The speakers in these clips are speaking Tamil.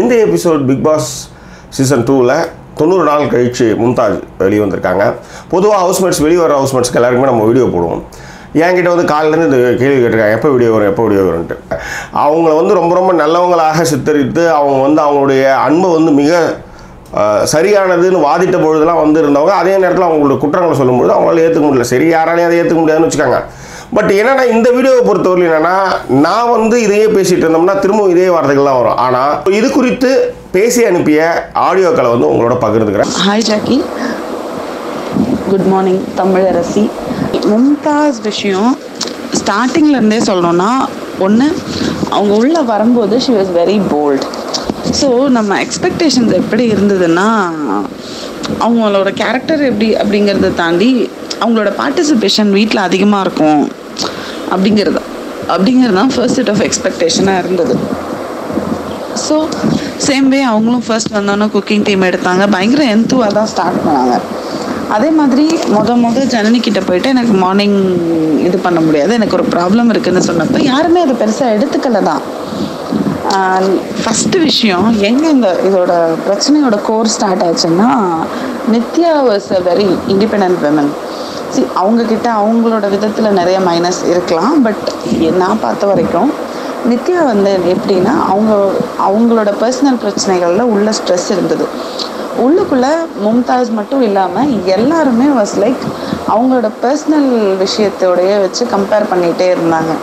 இந்த எபிசோட் பிக் பாஸ் சீசன் டூவில் தொண்ணூறு நாள் கழித்து மும்தாஜ் வெளியே வந்திருக்காங்க பொதுவாக ஹவுஸ்மேட்ஸ் வெளியே வர ஹவுஸ்மேட்ஸ்க்கு எல்லாருக்குமே நம்ம வீடியோ போடுவோம் என்கிட்ட வந்து காலையிலேருந்து இந்த கேள்வி கேட்டிருக்காங்க எப்போ வீடியோ வரும் எப்போ வீடியோ வரும்ன்ட்டு அவங்கள வந்து ரொம்ப ரொம்ப நல்லவங்களாக சித்தரித்து அவங்க வந்து அவங்களுடைய அன்பை வந்து மிக அஹ், சரியானதுன்னு வாதிட்ட பொழுதெல்லாம் வந்து இருந்தவங்க அதே நேரத்தில் அவங்களோட குற்றங்களை சொல்லும்போது அவங்களால ஏற்றுக்க முடியல சரி யாராலையும் அதை ஏற்றுக்க முடியாதுன்னு வச்சுக்காங்க பட் என்னன்னா இந்த வீடியோவை பொறுத்தவரையில் என்னன்னா நான் வந்து இதையே பேசிட்டு இருந்தோம்னா திரும்பவும் இதே வார்த்தைகள் தான் வரும் ஆனால் இது குறித்து பேசி அனுப்பிய ஆடியோக்களை வந்து உங்களோட பகிர்ந்துக்கிறேன் hi Jackie good morning Tamilarasi Mumtaz விஷயம் ஸ்டார்டிங்ல இருந்தே சொல்லணும்னா ஒன்று அவங்க உள்ளே வரும்போது she was very bold so நம்ம எக்ஸ்பெக்டேஷன்ஸ் எப்படி இருந்ததுன்னா அவங்களோட கேரக்டர் எப்படி அப்படிங்கிறத தாண்டி அவங்களோட பார்ட்டிசிபேஷன் வீட்டில் அதிகமாக இருக்கும் அப்படிங்கிறது அப்படிங்கிறது தான் ஃபர்ஸ்ட் செட் ஆஃப் எக்ஸ்பெக்டேஷனாக இருந்தது ஸோ சேம் வே அவங்களும் ஃபர்ஸ்ட் வந்தோன்னே குக்கிங் டீம் எடுத்தாங்க பயங்கர எந்துவாக தான் ஸ்டார்ட் பண்ணாங்க அதே மாதிரி மொத மொத ஜனனி கிட்ட போயிட்டு எனக்கு மார்னிங் இது பண்ண முடியாது எனக்கு ஒரு ப்ராப்ளம் இருக்குன்னு சொன்னப்போ யாருமே அதை பெருசாக எடுத்துக்கல தான் ஃபஸ்ட்டு விஷயம் எங்கே இந்த இதோட பிரச்சனையோட கோர் ஸ்டார்ட் ஆச்சுன்னா Nithya was a very independent women she அவங்கக்கிட்ட அவங்களோட விதத்தில் நிறைய மைனஸ் இருக்கலாம் பட் நான் பார்த்த வரைக்கும் நித்யா வந்து எப்படின்னா அவங்க அவங்களோட பர்சனல் பிரச்சனைகளில் உள்ள ஸ்ட்ரெஸ் இருந்தது உள்ளுக்குள்ளே மும்தாஸ் மட்டும் இல்லாமல் எல்லாருமே வாஸ் லைக் அவங்களோட பர்சனல் விஷயத்தோடைய வச்சு கம்பேர் பண்ணிகிட்டே இருந்தாங்க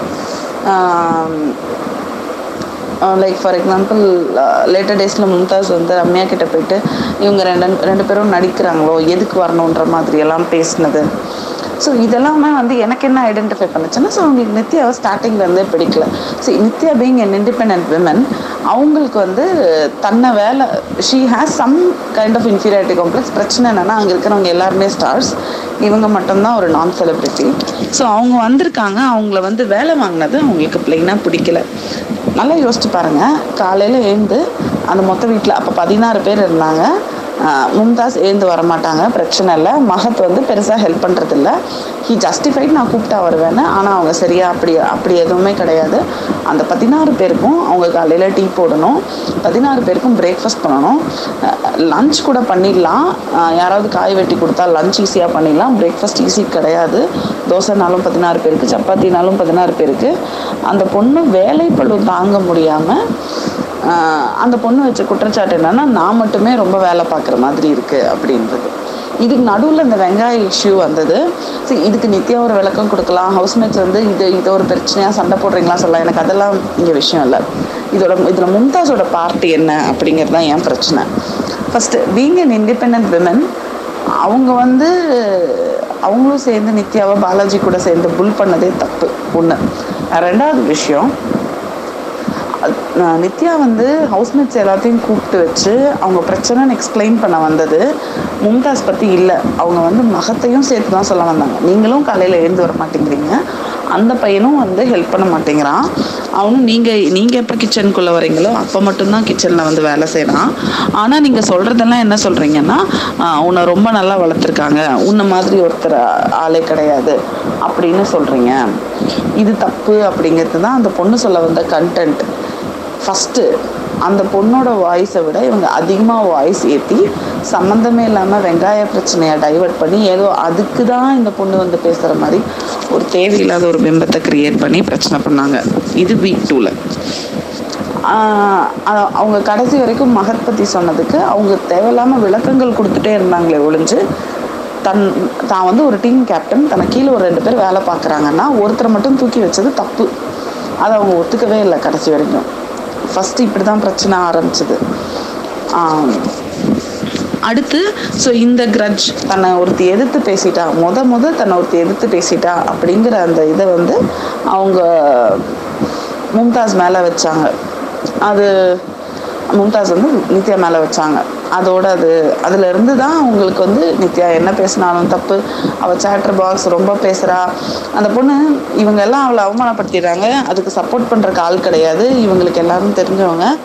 லைக் ஃபார் எக்ஸாம்பிள் லேட்டர் டேஸில் மும்தாஸ் வந்து ரம்யா கிட்ட போயிட்டு இவங்க ரெண்டு ரெண்டு பேரும் நடிக்கிறாங்களோ எதுக்கு வரணுன்ற மாதிரி எல்லாம் பேசினது ஸோ இதெல்லாமே வந்து எனக்கு என்ன ஐடென்டிஃபை பண்ணுச்சுன்னா ஸோ அவங்களுக்கு நித்யாவை ஸ்டார்டிங்லேருந்தே பிடிக்கல so Nithya being an independent women அவங்களுக்கு வந்து தன்னை வேலை she has some kind of inferiority complex பிரச்சனை என்னென்னா அங்கே இருக்கிறவங்க எல்லாருமே ஸ்டார்ஸ் இவங்க மட்டும்தான் ஒரு நான் செலிப்ரிட்டி ஸோ அவங்க வந்திருக்காங்க அவங்கள வந்து வேலை வாங்கினது அவங்களுக்கு பிளெயினாக பிடிக்கல நல்லா யோசிச்சு பாருங்கள் காலையில் எழுந்து அந்த மொத்த வீட்டில் அப்போ பதினாறு பேர் இருந்தாங்க ஆஹ் மும்தாஸ் எழுந்து வரமாட்டாங்க பிரச்சனை இல்லை மகத் வந்து பெருசாக ஹெல்ப் பண்ணுறதில்ல ஹி ஜஸ்டிஃபைட் நான் கூப்பிட்டா வருவேன்னு ஆனால் அவங்க சரியாக அப்படி அப்படி எதுவுமே கிடையாது அந்த பதினாறு பேருக்கும் அவங்க காலையில் டீ போடணும் பதினாறு பேருக்கும் பிரேக்ஃபாஸ்ட் பண்ணணும் லஞ்ச் கூட பண்ணிடலாம் ஆஹ் யாராவது காய் வெட்டி கொடுத்தா லஞ்ச் ஈஸியாக பண்ணிடலாம் பிரேக்ஃபாஸ்ட் ஈஸி கிடையாது தோசைனாலும் பதினாறு பேருக்கு சப்பாத்தினாலும் பதினாறு பேருக்கு அந்த பொண்ணு வேலைப்பளு தாங்க முடியாமல் ஆஹ் அந்த பொண்ணு வச்ச குற்றச்சாட்டு என்னன்னா நான் மட்டுமே ரொம்ப வேலை பார்க்குற மாதிரி இருக்குது அப்படின்றது இதுக்கு நடுவில் இந்த வெங்காய இஷ்யூ வந்தது சரி இதுக்கு நித்யா ஒரு விளக்கம் கொடுக்கலாம் ஹவுஸ்மேட்ஸ் வந்து இது இது ஒரு பிரச்சனையாக சண்டை போடுறீங்களா சொல்லலாம் எனக்கு அதெல்லாம் இங்கே விஷயம் இல்லை இதோட இதில் மும்தாஸோட பார்ட்டி என்ன அப்படிங்கிறது தான் என் பிரச்சனை first being an independent women அவங்க வந்து அவங்களும் சேர்ந்து நித்யாவை பாலாஜி கூட சேர்ந்து புல் பண்ணதே தப்பு ஒன்று ரெண்டாவது விஷயம் அது- நான் நித்யா வந்து ஹவுஸ்மேட்ஸ் எல்லாத்தையும் கூப்பிட்டு வச்சு அவங்க பிரச்சனைன்னு எக்ஸ்பிளைன் பண்ண வந்தது மும்தாஸ் பற்றி இல்லை அவங்க வந்து மகத்தையும் சேர்த்து தான் சொல்ல வந்தாங்க நீங்களும் காலையில் எழுந்து வர மாட்டேங்கிறீங்க அந்த பையனும் வந்து ஹெல்ப் பண்ண மாட்டேங்கிறான் அவனும் நீங்கள் நீங்கள் எப்போ கிச்சனுக்குள்ளே வரீங்களோ அப்போ மட்டும்தான் கிச்சனில் வந்து வேலை செய்கிறான் ஆனால் நீங்கள் சொல்கிறதெல்லாம் என்ன சொல்கிறீங்கன்னா உன்னை ரொம்ப நல்லா வளர்த்துருக்காங்க உன்னை மாதிரி ஒருத்தர் ஆளே கிடையாது அப்படின்னு சொல்கிறீங்க இது தப்பு அப்படிங்கிறது தான் அந்த பொண்ணு சொல்ல வந்த கண்டென்ட் ஃபஸ்ட்டு அந்த பொண்ணோட வாய்ஸை விட இவங்க அதிகமாக வாய்ஸ் ஏற்றி சம்மந்தமே இல்லாமல் வெங்காய பிரச்சனையை டைவர்ட் பண்ணி ஏதோ அதுக்கு தான் இந்த பொண்ணு வந்து பேசுகிற மாதிரி ஒரு தேவையில்லாத ஒரு பிம்பத்தை கிரியேட் பண்ணி பிரச்சனை பண்ணாங்க இது வீக் டூவில் அவங்க கடைசி வரைக்கும் மகத் பற்றி சொன்னதுக்கு அவங்க தேவையில்லாமல் விளக்கங்கள் கொடுத்துட்டே இருந்தாங்களே ஒழிஞ்சு தன் தான் வந்து ஒரு டீம் கேப்டன் தன கீழே ஒரு ரெண்டு பேர் வேலை பார்க்குறாங்கன்னா ஒருத்தரை மட்டும் தூக்கி வச்சது தப்பு அதை அவங்க ஒத்துக்கவே இல்லை கடைசி வரைக்கும் ஃபஸ்ட்டு இப்படி தான் பிரச்சனை ஆரம்பிச்சது ஆம். அடுத்து ஸோ இந்த கிரட்ஜ் தன்னை ஒருத்தி எதிர்த்து பேசிட்டா முத முத தன்னை ஒருத்தி எதிர்த்து பேசிட்டா அப்படிங்கிற அந்த இதை வந்து அவங்க மும்தாஸ் மேலே வச்சாங்க அது மும்தாஸ் வந்து நித்யா மேலே வச்சாங்க அதோட அது அதுல இருந்து தான் அவங்களுக்கு வந்து நித்யா என்ன பேசினாலும் தப்பு அவள் சேட்டர் பாக்ஸ் ரொம்ப பேசுகிறா அந்த பொண்ணு இவங்க எல்லாம் அவளை அவமானப்படுத்திடுறாங்க அதுக்கு சப்போர்ட் பண்ணுறக்கு ஆள் கிடையாது இவங்களுக்கு எல்லாரும் தெரிஞ்சவங்க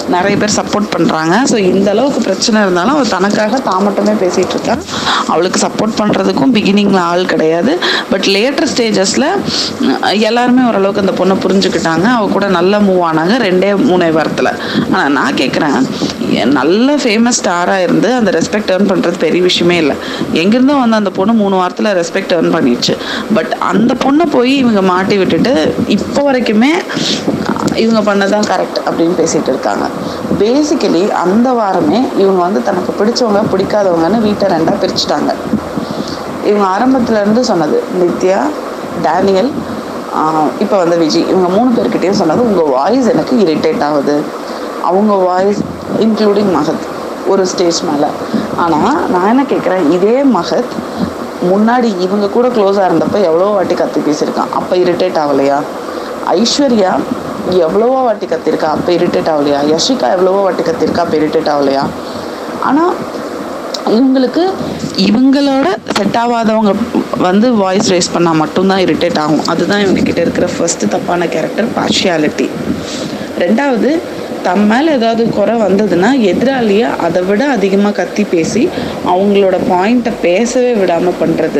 நிறைய பேர் சப்போர்ட் பண்ணுறாங்க ஸோ இந்த அளவுக்கு பிரச்சனை இருந்தாலும் அவள் தனக்காக தான் மட்டுமே பேசிகிட்டு இருக்கா அவளுக்கு சப்போர்ட் பண்ணுறதுக்கும் பிகினிங்கில் ஆள் கிடையாது பட் லேட்டர் ஸ்டேஜஸில் எல்லாருமே ஓரளவுக்கு அந்த பொண்ணை புரிஞ்சுக்கிட்டாங்க அவள் கூட நல்லா மூவ் ஆனாங்க ரெண்டே மூணே வாரத்தில் ஆனால் நான் கேட்குறேன் நல்ல ஃபேமஸ் ஸ்டாராக இருந்து அந்த ரெஸ்பெக்ட் ஏர்ன் பண்ணுறது பெரிய விஷயமே இல்லை எங்கேருந்தோ வந்து அந்த பொண்ணு மூணு வாரத்தில் ரெஸ்பெக்ட் ஏர்ன் பண்ணிடுச்சு பட் அந்த பொண்ணை போய் இவங்க மாட்டி விட்டுட்டு இப்போ வரைக்குமே இவங்க பண்ணதான் கரெக்ட் அப்படின்னு பேசிகிட்டு இருக்காங்க பேசிக்கலி அந்த வாரமே இவங்க வந்து தனக்கு பிடிச்சவங்க பிடிக்காதவங்கன்னு வீட்டை ரெண்டாக பிரிச்சுட்டாங்க இவங்க ஆரம்பத்துல இருந்து சொன்னது நித்யா டேனியல் இப்போ வந்து விஜய் இவங்க மூணு பேர்கிட்டயும் சொன்னது உங்கள் வாய்ஸ் எனக்கு இரிட்டேட் ஆகுது அவங்க வாய்ஸ் இன்க்ளூடிங் மகத் ஒரு ஸ்டேஜ் மேலே ஆனால் நான் என்ன கேட்குறேன் இதே மகத் முன்னாடி இவங்க கூட க்ளோஸாக இருந்தப்போ எவ்வளோ வாட்டி கத்தி பேசியிருக்கான் அப்போ இரிட்டேட் ஆகலையா ஐஸ்வர்யா எவ்வளவோ வாட்டி கத்திருக்கா அப்போ இரிட்டேட் ஆகலையா யஷிகா எவ்வளவோ வாட்டி கத்திருக்கா அப்போ இரிட்டேட் ஆகலையா ஆனால் இவங்களுக்கு இவங்களோட செட் ஆகாதவங்க வந்து வாய்ஸ் ரேஸ் பண்ணால் மட்டும்தான் இரிட்டேட் ஆகும் அதுதான் இவங்ககிட்ட இருக்கிற ஃபர்ஸ்ட் தப்பான கேரக்டர் பார்ஷியாலிட்டி ரெண்டாவது தம் மேலே ஏதாவது குறை வந்ததுன்னா எதிராளியை அதை விட அதிகமாக கத்தி பேசி அவங்களோட பாயிண்ட்டை பேசவே விடாமல் பண்ணுறது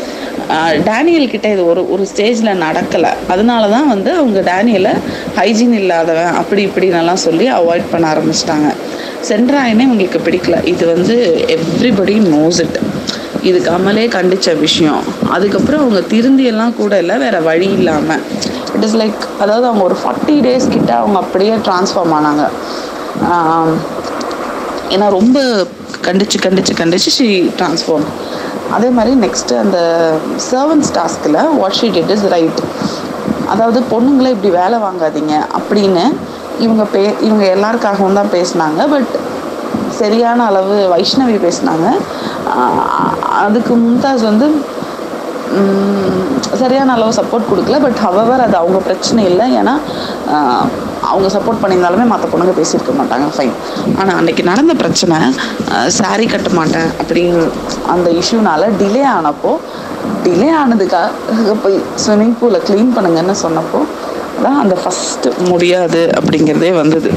டேனியல் கிட்ட இது ஒரு ஒரு ஸ்டேஜில் நடக்கலை அதனால தான் வந்து அவங்க டேனியலை ஹைஜீன் இல்லாதவன் அப்படி இப்படின்னெல்லாம் சொல்லி அவாய்ட் பண்ண ஆரம்பிச்சிட்டாங்க சென்ட்ராயனே உங்களுக்கு பிடிக்கல இது வந்து எவ்ரிபடி நோஸ் இட் இது கமலே கண்டிச்ச விஷயம் அதுக்கப்புறம் அவங்க திருந்தியெல்லாம் கூட இல்லை வேற வழி இல்லாமல் இட் இஸ் லைக் அதாவது அவங்க ஒரு ஃபார்ட்டி டேஸ் கிட்ட அவங்க அப்படியே ட்ரான்ஸ்ஃபார்ம் ஆனாங்க ஆம், ஏன்னா ரொம்ப கண்டிச்சு கண்டிச்சு கண்டிச்சு ஷி ட்ரான்ஸ்ஃபார்ம் அதே மாதிரி நெக்ஸ்ட்டு அந்த சர்வன்ஸ் டாஸ்கில் what she did is right அதாவது பொண்ணுங்களை இப்படி வேலை வாங்காதீங்க அப்படின்னு இவங்க பே இவங்க எல்லாருக்காகவும் தான் பேசினாங்க பட் சரியான அளவு வைஷ்ணவி பேசினாங்க அதுக்கு மும்தாஸ் வந்து ம், சரியான அளவு சப்போர்ட் கொடுக்கல பட் ஹவவர் அது அவங்க பிரச்சனை இல்லை ஏன்னா ஆஹ், அவங்க சப்போர்ட் பண்ணியிருந்தாலுமே மற்ற பொண்ணுங்க பேசியிருக்க மாட்டாங்க ஃபைன் ஆனால் அன்னைக்கு நடந்த பிரச்சனை saree கட்ட மாட்டேன் அப்படிங்கிற அந்த இஷ்யூனால டிலே ஆனப்போ டிலே ஆனதுக்காக போய் ஸ்விம்மிங் பூலை க்ளீன் பண்ணுங்கன்னு சொன்னப்போ தான் அந்த ஃபஸ்ட்டு முடியாது அப்படிங்கிறதே வந்தது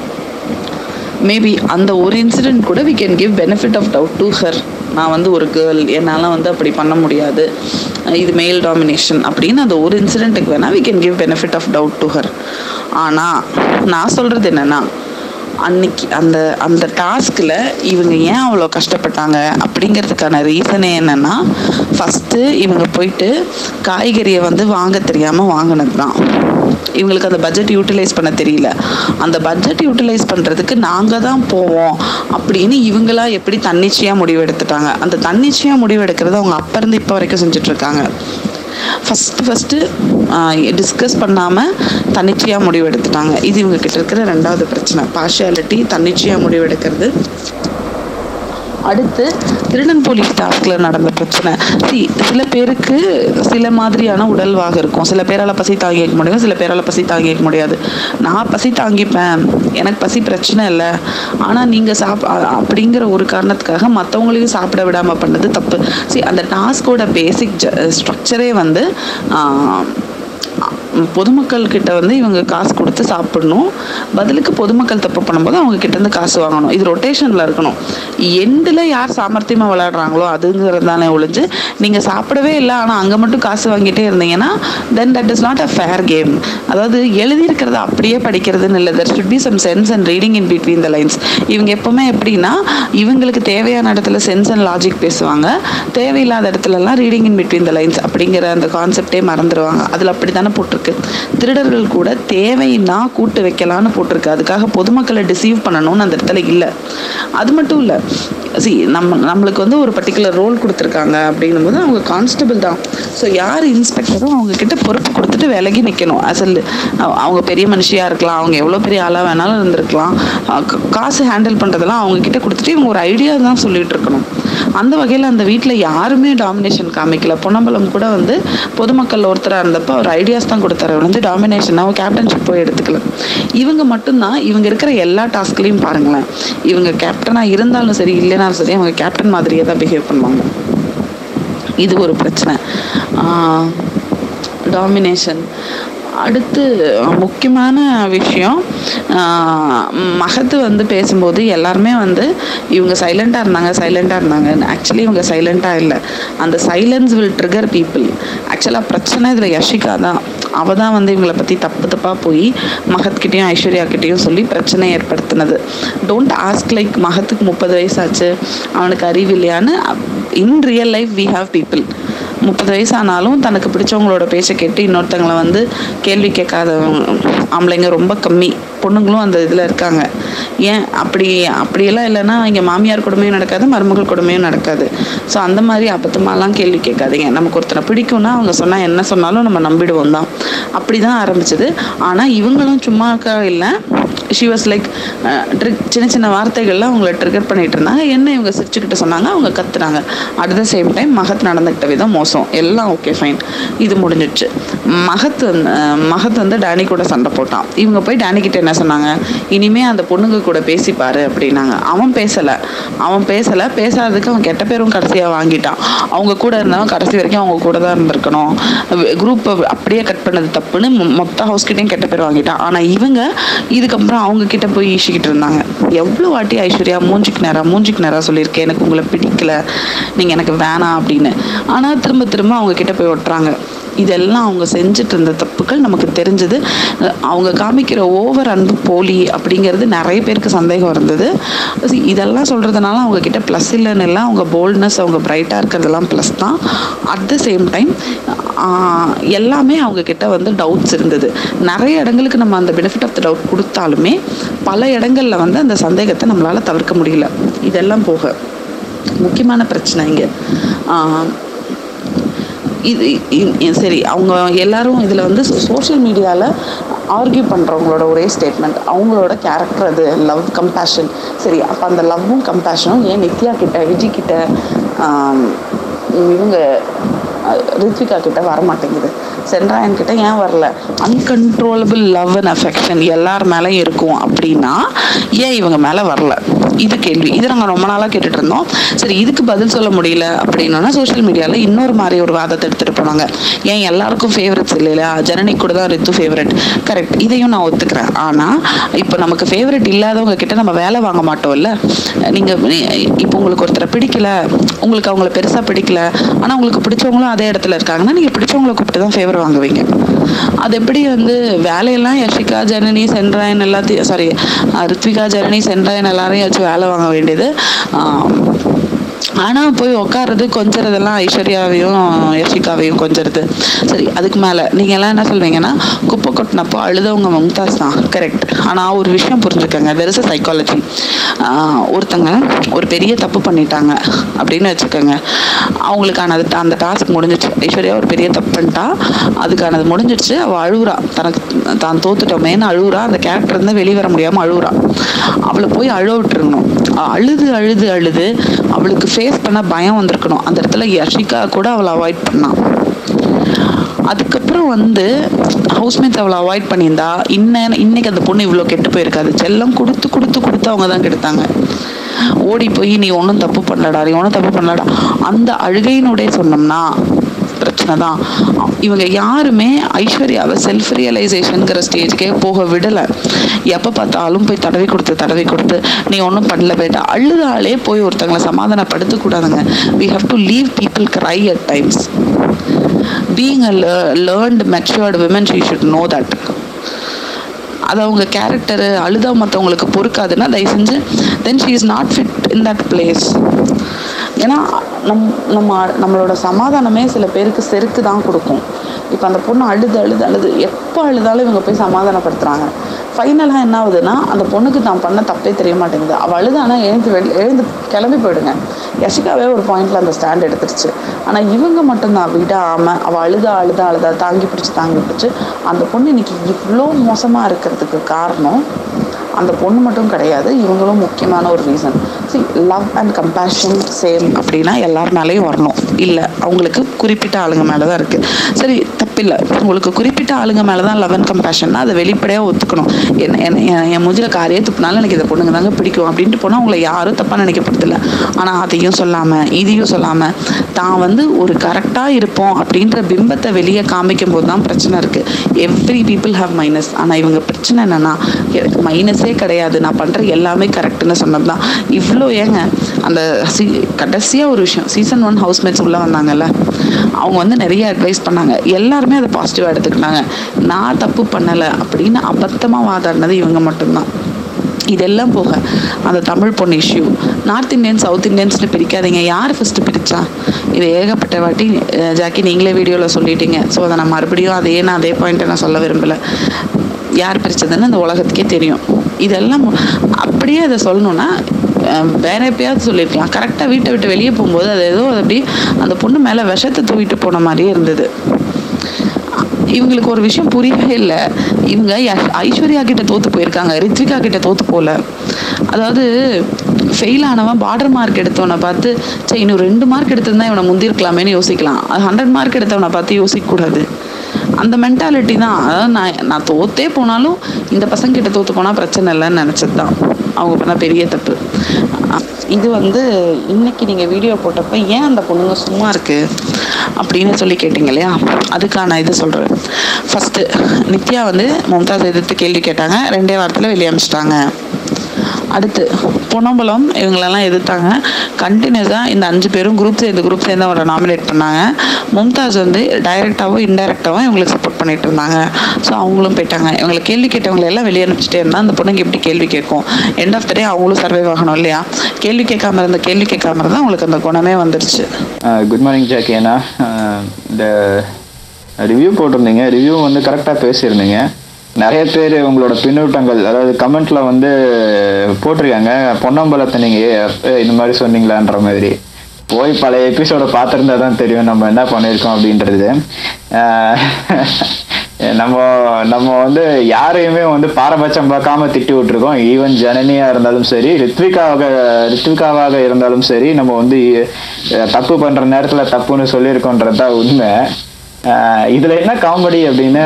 மேபி அந்த ஒரு இன்சிடென்ட் கூட we can give benefit of doubt to her நான் வந்து ஒரு கேர்ள் என்னால் வந்து அப்படி பண்ண முடியாது இது மேல் டாமினேஷன் அப்படின்னு அந்த ஒரு இன்சிடென்ட்டுக்கு வேணால் we can give benefit of doubt to her ஆனால் நான் சொல்கிறது என்னென்னா அன்னைக்கு அந்த அந்த டாஸ்கில் இவங்க ஏன் அவ்வளோ கஷ்டப்பட்டாங்க அப்படிங்கிறதுக்கான ரீசனே என்னென்னா ஃபஸ்ட்டு இவங்க போயிட்டு காய்கறியை வந்து வாங்க தெரியாமல் வாங்கினது தான் இவங்களுக்கு அந்த பட்ஜெட் யூட்டிலைஸ் பண்ண தெரியல அந்த பட்ஜெட் யூட்டிலைஸ் பண்ணுறதுக்கு நாங்கள் தான் போவோம் அப்படின்னு இவங்களா எப்படி தன்னிச்சையாக முடிவு எடுத்துட்டாங்க அந்த தன்னிச்சையாக முடிவு எடுக்கிறது அவங்க அப்போ இருந்து இப்போ வரைக்கும் செஞ்சுட்டு இருக்காங்க ஃபஸ்ட்டு ஃபஸ்ட்டு டிஸ்கஸ் பண்ணாமல் தன்னிச்சையாக முடிவு எடுத்துட்டாங்க இது இவங்க கிட்ட இருக்கிற ரெண்டாவது பிரச்சனை பார்ஷியாலிட்டி தன்னிச்சையாக முடிவு எடுக்கிறது அடுத்து திருடன் போலீஸ் டாஸ்கில் நடந்த பிரச்சனை சி சில பேருக்கு சில மாதிரியான உடல்வாக இருக்கும் சில பேரால் பசி தாங்கிக்க முடியும் சில பேரால் பசி தாங்கிக்க முடியாது நான் பசி தாங்கிப்பேன் எனக்கு பசி பிரச்சனை இல்லை ஆனால் நீங்கள் சாப் அ- அப்படிங்கிற ஒரு காரணத்துக்காக மற்றவங்களையும் சாப்பிட விடாமல் பண்ணது தப்பு சி அந்த டாஸ்கோட பேசிக் ஸ்ட்ரக்சரே வந்து ஆஹ், பொதுமக்கள் கிட்ட வந்து இவங்க காசு கொடுத்து சாப்பிடணும் பதிலுக்கு பொதுமக்கள் தப்பு பண்ணும்போது அவங்க கிட்ட இருந்து காசு வாங்கணும் இது ரொட்டேஷனில் இருக்கணும் எண்டில் யார் சாமர்த்தியமாக விளையாடுறாங்களோ அதுங்கிறது தானே ஒழிஞ்சு நீங்கள் சாப்பிடவே இல்லை ஆனால் அங்கே மட்டும் காசு வாங்கிட்டே இருந்தீங்கன்னா then that is not a fair game அதாவது எழுதியிருக்கிறத அப்படியே படிக்கிறதுன்னு இல்லை there should be some sense and reading in between the lines இவங்க எப்பவுமே எப்படின்னா இவங்களுக்கு தேவையான இடத்துல சென்ஸ் அண்ட் லாஜிக் பேசுவாங்க தேவையில்லாத இடத்துலலாம் reading in between the lines அப்படிங்கிற அந்த கான்செப்டே மறந்துடுவாங்க அதில் அப்படி தானே போட்டிருக்கு திருடர்கள் கூட தேவைன்னா கூட்டு வைக்கலான்னு போட்டிருக்கு அதுக்காக பொதுமக்களை டிசீவ் பண்ணணும்னு அந்த இடத்துல இல்லை அது மட்டும் இல்லை சி நம்ம நம்மளுக்கு வந்து ஒரு பர்டிகுலர் ரோல் கொடுத்துருக்காங்க அப்படின்னும் போது அவங்க கான்ஸ்டபிள் தான் ஸோ யார் இன்ஸ்பெக்டரும் அவங்க கிட்ட பொறுப்பு கொடுத்துட்டு விலகி நிற்கணும் அசல் அவங்க பெரிய மனுஷியாக இருக்கலாம் அவங்க எவ்வளோ பெரிய ஆளாக வேணாலும் இருந்திருக்கலாம் அஹ் கா- காசு ஹேண்டில் பண்ணுறதெல்லாம் அவங்க கிட்ட கொடுத்துட்டு இவங்க ஒரு ஐடியா தான் சொல்லிட்டு இருக்கணும் அந்த வகையில் அந்த வீட்டில் யாருமே டாமினேஷன் காமிக்கல பொன்னம்பலம் கூட வந்து பொதுமக்கள் ஒருத்தராக இருந்தப்போ அவர் ஐடியாஸ் தான் கொடுத்தாரு அவர் வந்து டாமினேஷன் அவங்க கேப்டன்ஷிப் போய் எடுத்துக்கல இவங்க மட்டும்தான் இவங்க இருக்கிற எல்லா டாஸ்க்லையும் பாருங்களேன் இவங்க கேப்டனாக இருந்தாலும் சரி இல்லைனாலும் சரி அவங்க கேப்டன் மாதிரியே தான் பிஹேவ் பண்ணுவாங்க இது ஒரு பிரச்சனை டாமினேஷன் அடுத்து முக்கியமான விஷயம் ஆஹ் மகத்து வந்து பேசும்போது எல்லாருமே வந்து இவங்க சைலண்ட்டாக இருந்தாங்க சைலண்ட்டாக இருந்தாங்க ஆக்சுவலி இவங்க சைலண்ட்டாக இல்லை அந்த சைலன்ஸ் வில் ட்ரிகர் பீப்புள் ஆக்சுவலாக பிரச்சனை இதில் யஷிகா தான் அவள் தான் வந்து இவங்களை பற்றி தப்பு தப்பாக போய் மகத்கிட்டேயும் ஐஸ்வர்யாக்கிட்டேயும் சொல்லி பிரச்சனை ஏற்படுத்தினது டோன்ட் ஆஸ்க் லைக் மகத்துக்கு முப்பது வயசாச்சு அவனுக்கு அறிவு இல்லையான்னு in real life we have people முப்பது வயசு ஆனாலும் தனக்கு பிடிச்சவங்களோட பேச்சை கேட்டு இன்னொருத்தங்களை வந்து கேள்வி கேட்காத ஆம்பளைங்க ரொம்ப கம்மி பொண்ணுங்களும் அந்த இதில் இருக்காங்க ஏன் அப்படி அப்படியெல்லாம் இல்லைன்னா இங்கே மாமியார் கொடுமையும் நடக்காது மருமகள் கொடுமையும் நடக்காது ஸோ அந்த மாதிரி அபத்தமாலாம் கேள்வி கேட்காதீங்க நமக்கு ஒருத்தரை பிடிக்கும்னா அவங்க சொன்னால் என்ன சொன்னாலும் நம்ம நம்பிடுவோம் தான் அப்படி தான் ஆரம்பிச்சது ஆனால் இவங்களும் சும்மாக்கா இல்லை ஷி வாஸ் லைக் ட்ரிக் சின்ன சின்ன வார்த்தைகள்லாம் அவங்கள ட்ரிகர் பண்ணிட்டு இருந்தாங்க என்ன இவங்க சிரிச்சுக்கிட்டு சொன்னாங்க அவங்க கத்துனாங்க at the same time Mahat நடந்துக்கிட்ட விதம் மோசம் எல்லாம் ஓகே ஃபைன் இது முடிஞ்சிடுச்சு மகத் வந்து அஹ், மகத் வந்து டேனி கூட சண்டை போட்டான் இவங்க போய் டேனி கிட்ட என்ன சொன்னாங்க இனிமே அந்த பொண்ணுங்க கூட பேசிப்பாரு அப்படின்னாங்க அவன் பேசலை அவன் பேசலை பேசாததுக்கு அவன் கெட்ட பேரும் கடைசியாக வாங்கிட்டான் அவங்க கூட இருந்தவன் கடைசி வரைக்கும் அவங்க கூட தான் இருந்திருக்கணும் குரூப்பை அப்படியே கட் பண்ணது தப்புன்னு மொ- மொத்த ஹவுஸ் கிட்டேயும் கெட்ட பேர் வாங்கிட்டான் ஆனால் இவங்க இதுக்கப்புறம் அவங்க கிட்ட போய் ஈசிக்கிட்டு இருந்தாங்க எவ்வளோ வாட்டி ஐஸ்வர்யா மூஞ்சிக்கு நேரம் மூஞ்சிக்கு நேரம் சொல்லியிருக்கேன் எனக்கு உங்களை பிடிக்கல நீங்கள் எனக்கு வேணாம் அப்படின்னு ஆனால் திரும்ப திரும்ப அவங்க கிட்ட போய் ஒட்டுறாங்க இதெல்லாம் அவங்க செஞ்சுட்டு இருந்த தப்புகள் நமக்கு தெரிஞ்சது அவங்க காமிக்கிற ஓவர் அன்பு போலி அப்படிங்கிறது நிறைய பேருக்கு சந்தேகம் இருந்தது See, இதெல்லாம் சொல்கிறதுனால அவங்க கிட்ட ப்ளஸ் இல்லைன்னு இல்லை அவங்க போல்ட்னஸ் அவங்க பிரைட்டாக இருக்கிறதெல்லாம் ப்ளஸ் தான் அட் த சேம் டைம் எல்லாமே அவங்க கிட்ட வந்து டவுட்ஸ் இருந்தது நிறைய இடங்களுக்கு நம்ம அந்த பெனிஃபிட் ஆஃப் த டவுட் கொடுத்தாலுமே பல இடங்கள்ல வந்து அந்த சந்தேகத்தை நம்மளால் தவிர்க்க முடியல இதெல்லாம் போக முக்கியமான பிரச்சனை இங்கே இது இ- இ- சரி அவங்க எல்லாரும் இதில் வந்து சோஷியல் மீடியாவில் ஆர்கியூ பண்ணுறவங்களோட ஒரே ஸ்டேட்மெண்ட் அவங்களோட கேரக்டர் அது லவ் கம்பேஷன் சரி அப்போ அந்த லவ்வும் கம்பேஷனும் ஏன் நித்யா கிட்ட விஜய் கிட்ட ஆம், இவங்க அஹ், ரித்விகா கிட்ட வர மாட்டேங்குது சென்ட்ராயன் கிட்ட ஏன் வரல அன்கன்ட்ரோலபிள் லவ் அண்ட் அஃபெக்ஷன் எல்லார் மேலேயும் இருக்கும் அப்படின்னா ஏன் இவங்க மேலே வரல இது கேள்வி இது நாங்கள் ரொம்ப நாளாக கேட்டுட்டு இருந்தோம் சரி இதுக்கு பதில் சொல்ல முடியல அப்படின்னா சோஷியல் மீடியாவில் இன்னொரு மாதிரி ஒரு வாதத்தை எடுத்துகிட்டு போனாங்க ஏன் எல்லாருக்கும் ஃபேவரட்ஸ் இல்லையா ஜனனி கூட தான் ரித்து ஃபேவரட் கரெக்ட் இதையும் நான் ஒத்துக்கிறேன் ஆனால் இப்போ நமக்கு ஃபேவரட் இல்லாதவங்க கிட்ட நம்ம வேலை வாங்க மாட்டோம்ல நீங்கள் இப்போ உங்களுக்கு ஒருத்தரை பிடிக்கல உங்களுக்கு அவங்கள பெருசாக பிடிக்கல ஆனால் உங்களுக்கு பிடிச்சவங்களும் அதே இடத்துல இருக்காங்கன்னா நீங்கள் பிடிச்சவங்கள கூப்பிட்டு தான் ஃபேவர் வாங்குவீங்க அது எப்படி வந்து வேலையெல்லாம் யஷிகா ஜனனி சென்ட்ராயன் எல்லாத்தையும் சாரி ரித்விகா ஜனனி சென்ட்ராயன் எல்லாரையும் வச்சு வேலை வாங்க வேண்டியது ஆம், ஆனால் போய் உட்கார்றது கொஞ்சறதெல்லாம் ஐஸ்வர்யாவையும் யஷிகாவையும் கொஞ்சறது சரி அதுக்கு மேலே நீங்கள் எல்லாம் என்ன சொல்வீங்கன்னா குப்பை கொட்டினப்போ அழுதவங்க மும்தாஸ் தான் கரெக்ட் ஆனால் ஒரு விஷயம் புரிஞ்சுக்கோங்க தெர் இஸ் சைக்காலஜி ஒருத்தங்க ஒரு பெரிய தப்பு பண்ணிட்டாங்க அப்படின்னு வச்சுக்கோங்க அவங்களுக்கான அது அந்த டாஸ்க் முடிஞ்சிச்சு ஐஸ்வர்யா ஒரு பெரிய தப்பு பண்ணிட்டா அதுக்கானது முடிஞ்சிடுச்சு அவள் அழுகுறா தனக்கு தான் தோத்துட்டோமேன்னு அழுகுறா அந்த கேரக்டர் இருந்து வெளியே வர முடியாமல் அழுகுறா அவளை போய் அழ விட்டுருக்கணும் அழுது அழுது அழுது அவளுக்கு ஃபேஸ் பண்ண பயம் வந்திருக்கணும் அந்த இடத்துல யஷிகா கூட அவளை அவாய்ட் பண்ணான் அதுக்கப்புறம் வந்து ஹவுஸ்மேட்ஸ் அவளை அவாய்ட் பண்ணியிருந்தா இன்ன இன்னைக்கு அந்த பொண்ணு இவ்வளோ கெட்டு போயிருக்காது செல்லம் கொடுத்து கொடுத்து கொடுத்து அவங்க தான் கெடுத்தாங்க ஓடி போய் நீ ஒன்றும் தப்பு பண்ணலடா நீ ஒன்றும் தப்பு பண்ணலடா அந்த அழுகையினுடைய சொன்னோம்னா பிரச்சனை தான் இவங்க யாருமே ஐஸ்வர்யாவை செல்ஃப் ரியலைசேஷனுங்கிற ஸ்டேஜ்க்கே போக விடலை எப்போ பார்த்தாலும் போய் தடவி கொடுத்து தடவி கொடுத்து நீ ஒன்றும் பண்ணல பேட்டா அழுதாலே போய் ஒருத்தங்களை சமாதானப்படுத்தக்கூடாதுங்க we have to leave people cry at times being a learned matured women she should know that அது அவங்க கேரக்டரு அழுதா மற்றவங்களுக்கு பொறுக்காதுன்னா தயவு செஞ்சு then she is not fit in that place ஏன்னா நம் நம்ம நம்மளோட சமாதானமே சில பேருக்கு செருக்கு தான் கொடுக்கும் இப்போ அந்த பொண்ணு அழுது அழுது அழுது எப்போ அழுதாலும் இவங்க போய் சமாதானப்படுத்துகிறாங்க ஃபைனலாக என்ன ஆகுதுன்னா அந்த பொண்ணுக்கு தான் பண்ண தப்பே தெரிய மாட்டேங்குது அவள் அழுதானா எழுந்து வெளி எழுந்து கிளம்பி போயிடுங்க யஷிகாவே ஒரு பாயிண்ட்ல அந்த ஸ்டாண்ட் எடுத்துருச்சு ஆனால் இவங்க மட்டும்தான் விடாமல் அவள் அழுதா அழுதா அழுதா தாங்கி பிடிச்சி தாங்கி பிடிச்சி அந்த பொண்ணு இன்னைக்கு இவ்வளோ மோசமாக இருக்கிறதுக்கு காரணம் அந்த பொண்ணு மட்டும் கிடையாது இவங்களும் முக்கியமான ஒரு reason she love and compassion same அப்படின்னா எல்லார் மேலேயும் வரணும் இல்லை அவங்களுக்கு குறிப்பிட்ட ஆளுங்க மேலே தான் இருக்குது சரி தப்பில்லை உங்களுக்கு குறிப்பிட்ட ஆளுங்க மேலே தான் லவ் அண்ட் கம்பேஷன்னா அதை வெளிப்படையாக ஒத்துக்கணும் என்ன என்ன என் என் மூஞ்சில் காரையே துப்புனாலும் எனக்கு இந்த பொண்ணுங்க தாங்க பிடிக்கும் அப்படின்ட்டு போனால் உங்களை யாரும் தப்பாக நினைக்கப்படுதில்ல ஆனால் அதையும் சொல்லாமல் இதையும் சொல்லாமல் தான் வந்து ஒரு கரெக்டாக இருப்போம் அப்படின்ற பிம்பத்தை வெளியே காமிக்கும் போது தான் பிரச்சனை இருக்குது எவ்ரி பீப்புள் ஹாவ் மைனஸ் ஆனால் இவங்க பிரச்சனை என்னென்னா எனக்கு மைனஸே கிடையாது நான் பண்ணுற எல்லாமே கரெக்டுன்னு சொன்னது தான் இவ்வளோ ஏங்க அந்த சி கடைசியாக ஒரு விஷயம் சீசன் ஒன் ஹவுஸ்மேட்ஸ் உள்ளே வந்தாங்கல்ல அவங்க வந்து நிறைய அட்வைஸ் பண்ணாங்க எல்லாருமே அதை பாசிட்டிவாக எடுத்துக்கிட்டாங்க நான் தப்பு பண்ணலை அப்படின்னு அபத்தமாக வாதாடினது இவங்க மட்டும்தான் இதெல்லாம் போக அந்த தமிழ் பொண்ணு இஷ்யூ நார்த் இந்தியன் சவுத் இந்தியன்ஸ்னு பிரிக்காதீங்க யார் ஃபஸ்ட்டு பிரித்தா இது ஏகப்பட்ட வாட்டி அஹ், ஜாக்கி நீங்களே வீடியோவில் சொல்லிட்டீங்க ஸோ அதை நான் மறுபடியும் அதே நான் அதே பாயிண்ட்டை நான் சொல்ல விரும்பலை யார் பிரித்ததுன்னு அந்த உலகத்துக்கே தெரியும் இதெல்லாம் அப்படியே அதை சொல்லணும்னா அஹ், வேற எப்பயாவது சொல்லியிருக்கலாம் கரெக்டாக வீட்டை விட்டு வெளியே போகும்போது அது ஏதோ அது அப்படி அந்த பொண்ணு மேலே விஷத்தை தூவிட்டு போன மாதிரியே இருந்தது இவங்களுக்கு ஒரு விஷயம் புரியவே இல்லை இவங்க யஷ்- ஐஸ்வர்யா கிட்ட தோத்து போயிருக்காங்க ரித்விகா கிட்ட தோத்து போல அதாவது ஃபெயில் ஆனவன் பார்டர் மார்க் எடுத்தவனை பார்த்து சரி இன்னும் ரெண்டு மார்க் எடுத்திருந்தா இவனை முந்திருக்கலாமேன்னு யோசிக்கலாம் அது ஹண்ட்ரட் மார்க் எடுத்தவனை பார்த்து யோசிக்கக்கூடாது அந்த மென்டாலிட்டி தான் அதாவது நான் நான் தோத்தே போனாலும் இந்த பசங்க கிட்ட தோத்து போனால் பிரச்சனை இல்லைன்னு நினச்சது தான் அவங்க பண்ண பெரிய தப்பு அ- இது வந்து இன்னைக்கு நீங்கள் வீடியோ போட்டப்ப ஏன் அந்த பொண்ணுங்க சும்மா இருக்கு அப்படின்னு சொல்லி கேட்டிங்க இல்லையா அதுக்கான இது சொல்கிறேன் ஃபஸ்ட்டு நித்யா வந்து மும்தாஸ் எதிர்த்து கேள்வி கேட்டாங்க ரெண்டே வாரத்தில் வெளியே அமிச்சிட்டாங்க அடுத்து பொன்னம்பலம் இவங்களெல்லாம் எதிர்த்தாங்க கண்டினியூஸாக இந்த அஞ்சு பேரும் குரூப் சேர்ந்து குரூப் சேர்ந்து அவரை நாமினேட் பண்ணாங்க மும்தாஸ் வந்து டைரெக்டாகவோ இன்டைரக்டாவோ இவங்களுக்கு சப்போர்ட் பண்ணிட்டு இருந்தாங்க ஸோ அவங்களும் போயிட்டாங்க இவங்களை கேள்வி கேட்டவங்களை எல்லாம் வெளியே அனுப்பிச்சிட்டே இருந்தால் அந்த பொண்ணுங்க எப்படி கேள்வி கேட்கும் எண்ட் ஆஃப் த டே அவங்களும் சர்வைவ் ஆகணும் இல்லையா கேள்வி கேட்காம இருந்த கேள்வி கேட்காம இருந்தால் அவங்களுக்கு அந்த குணமே வந்துருச்சு குட் மார்னிங் ஜாக்கி அண்ணா அஹ் இந்த ரிவ்யூ போட்டிருந்தீங்க ரிவ்யூ வந்து கரெக்டாக பேசியிருந்தீங்க நிறைய பேர் உங்களோட பின்னூட்டங்கள் அதாவது கமெண்ட்ல வந்து போட்டிருக்காங்க பொன்னம்பலத்தை நீங்கள் இந்த மாதிரி சொன்னீங்களான்ற மாதிரி போய் பழைய எபிசோட பார்த்துருந்தா தான் தெரியும் நம்ம என்ன பண்ணியிருக்கோம் அப்படின்றது அஹ் நம்ம நம்ம வந்து யாரையுமே வந்து பாரபட்சம் பார்க்காம திட்டி விட்டுருக்கோம் ஈவன் ஜனனியா இருந்தாலும் சரி ரித்விகாவாக ரித்விகாவாக இருந்தாலும் சரி நம்ம வந்து அஹ், தப்பு பண்ற நேரத்துல தப்புன்னு சொல்லியிருக்கோன்றது தான் உண்மை அஹ், இதுல என்ன காமெடி அப்படின்னு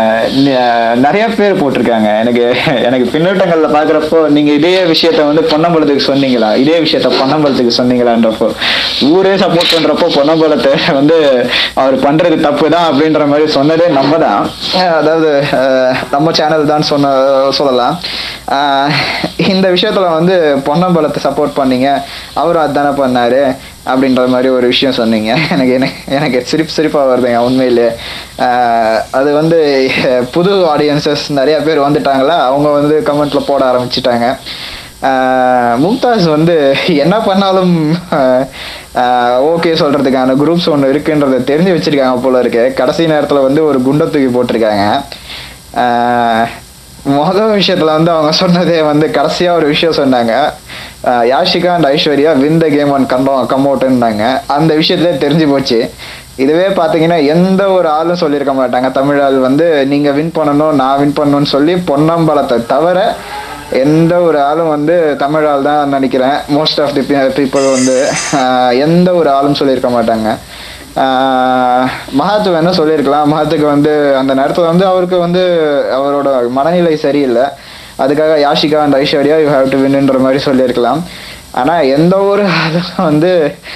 ந- நிறைய பேர் போட்டிருக்காங்க எனக்கு எனக்கு பின்னூட்டங்கள்ல பாக்குறப்போ நீங்க இதே விஷயத்த வந்து பொன்னம்பலத்துக்கு சொன்னீங்களா இதே விஷயத்த பொன்னம்பலத்துக்கு சொன்னீங்களான்றப்போ ஊரே சப்போர்ட் பண்றப்போ பொன்னம்பலத்தை வந்து அவர் பண்றது தப்பு தான் அப்படின்ற மாதிரி சொன்னதே நம்ம தான் அஹ் அதாவது அஹ் நம்ம சேனல் தான் சொன்ன சொல்லலாம் அஹ் இந்த விஷயத்துல வந்து பொன்னம்பலத்தை சப்போர்ட் பண்ணீங்க அவரும் அதுதானே பண்ணாரு அப்படின்ற மாதிரி ஒரு விஷயம் சொன்னீங்க எனக்கு எனக்கு எனக்கு சிரிப்பு சிரிப்பாக வருதுங்க உண்மையிலே அஹ் அது வந்து அஹ் புது ஆடியன்சஸ் நிறைய பேர் வந்துட்டாங்களா அவங்க வந்து கமெண்ட்ல போட ஆரம்பிச்சிட்டாங்க ஆஹ் மும்தாஸ் வந்து என்ன பண்ணாலும் ஓகே சொல்றதுக்கான குரூப்ஸ் ஒன்று இருக்குன்றதை தெரிஞ்சு வச்சிருக்காங்க போல இருக்கு கடைசி நேரத்தில் வந்து ஒரு குண்டை தூக்கி போட்டிருக்காங்க ஆஹ் மொதல் விஷயத்துல வந்து அவங்க சொன்னதே வந்து கடைசியா ஒரு விஷயம் சொன்னாங்க ஆஹ் Yashika and Aishwarya win the game and கண்டோ கம் அவுட்னாங்க அந்த விஷயத்துல தெரிஞ்சு போச்சு இதுவே பார்த்தீங்கன்னா எந்த ஒரு ஆளும் சொல்லியிருக்க மாட்டாங்க தமிழ் ஆள் வந்து நீங்க வின் பண்ணணும் நான் வின் பண்ணணும்னு சொல்லி பொன்னம்பலத்தை தவிர எந்த ஒரு ஆளும் வந்து தமிழ் ஆள் தான் நினைக்கிறேன் மோஸ்ட் ஆஃப் தி பீப்புள் வந்து ஆஹ் எந்த ஒரு ஆளும் சொல்லியிருக்க மாட்டாங்க ஆஹ் மகாத்து வேணா சொல்லியிருக்கலாம் மகாத்துக்கு வந்து அந்த நேரத்தில் வந்து அவருக்கு வந்து அவரோட மனநிலை சரியில்லை அதுக்காக Yashika and Aishwarya you have to வின்ன்ற மாதிரி சொல்லியிருக்கலாம் ஆனால் எந்த ஒரு ஆளும் வந்து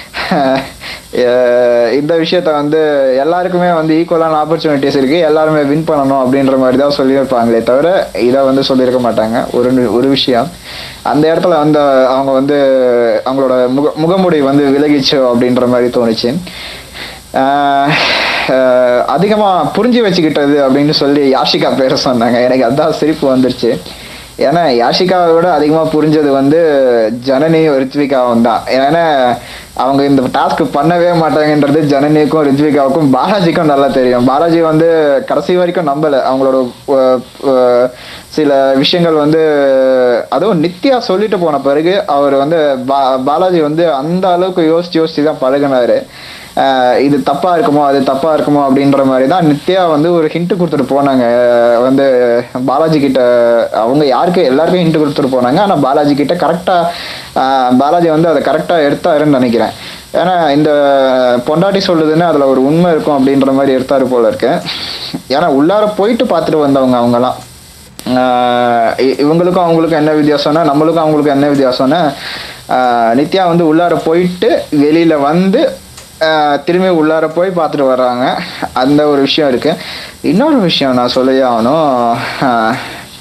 அஹ் இந்த விஷயத்த வந்து எல்லாருக்குமே வந்து ஈக்குவலான ஆப்பர்ச்சுனிட்டிஸ் இருக்கு எல்லாருமே வின் பண்ணணும் அப்படின்ற மாதிரி தான் சொல்லியிருப்பாங்களே தவிர இதை வந்து சொல்லியிருக்க மாட்டாங்க ஒரு நி- ஒரு விஷயம் அந்த இடத்துல வந்து அவங்க வந்து அவங்களோட முக முகமுடி வந்து விலகிச்சு அப்படின்ற மாதிரி தோணுச்சு ஆஹ் ஆஹ் அதிகமா புரிஞ்சு வச்சுக்கிட்டது அப்படின்னு சொல்லி யாஷிகா பேர சொன்னாங்க எனக்கு அதான் சிரிப்பு வந்துருச்சு ஏன்னா யாஷிகாவை விட அதிகமா புரிஞ்சது வந்து ஜனனி ரித்விகாவும் தான் ஏன்னா அவங்க இந்த டாஸ்க் பண்ணவே மாட்டாங்கன்றது ஜனனிக்கும் ரித்விகாவுக்கும் பாலாஜிக்கும் நல்லா தெரியும் பாலாஜி வந்து கடைசி வரைக்கும் நம்பல அவங்களோட அஹ், அஹ், சில விஷயங்கள் வந்து அதுவும் நித்யா சொல்லிட்டு போன பிறகு அவர் வந்து பா பாலாஜி வந்து அந்த அளவுக்கு யோசிச்சு யோசிச்சு தான் பழகினாரு ஆஹ் இது தப்பா இருக்குமோ அது தப்பா இருக்குமோ அப்படின்ற மாதிரி தான் நித்யா வந்து ஒரு ஹிண்ட் கொடுத்துட்டு போனாங்க ஆஹ் வந்து பாலாஜி கிட்ட அவங்க யாருக்கு எல்லாருக்கும் ஹிண்ட் கொடுத்துட்டு போனாங்க ஆனா பாலாஜி கிட்ட கரெக்டா ஆஹ் பாலாஜி வந்து அதை கரெக்டாக எடுத்தாருன்னு நினைக்கிறேன் ஏன்னா இந்த பொண்டாட்டி சொல்லுதுன்னு அதில் ஒரு உண்மை இருக்கும் அப்படின்ற மாதிரி எடுத்தாரு போல இருக்கு ஏன்னா உள்ளார போயிட்டு பார்த்துட்டு வந்தவங்க அவங்கலாம் ஆஹ் இ- இவங்களுக்கும் அவங்களுக்கும் என்ன வித்தியாசம்னா நம்மளுக்கும் அவங்களுக்கும் என்ன வித்தியாசம்னா ஆஹ் நித்யா வந்து உள்ளார போயிட்டு வெளியில வந்து ஆஹ் திரும்பி உள்ளார போய் பார்த்துட்டு வர்றாங்க அந்த ஒரு விஷயம் இருக்கு இன்னொரு விஷயம் நான் சொல்லியே ஆகணும் ஆஹ்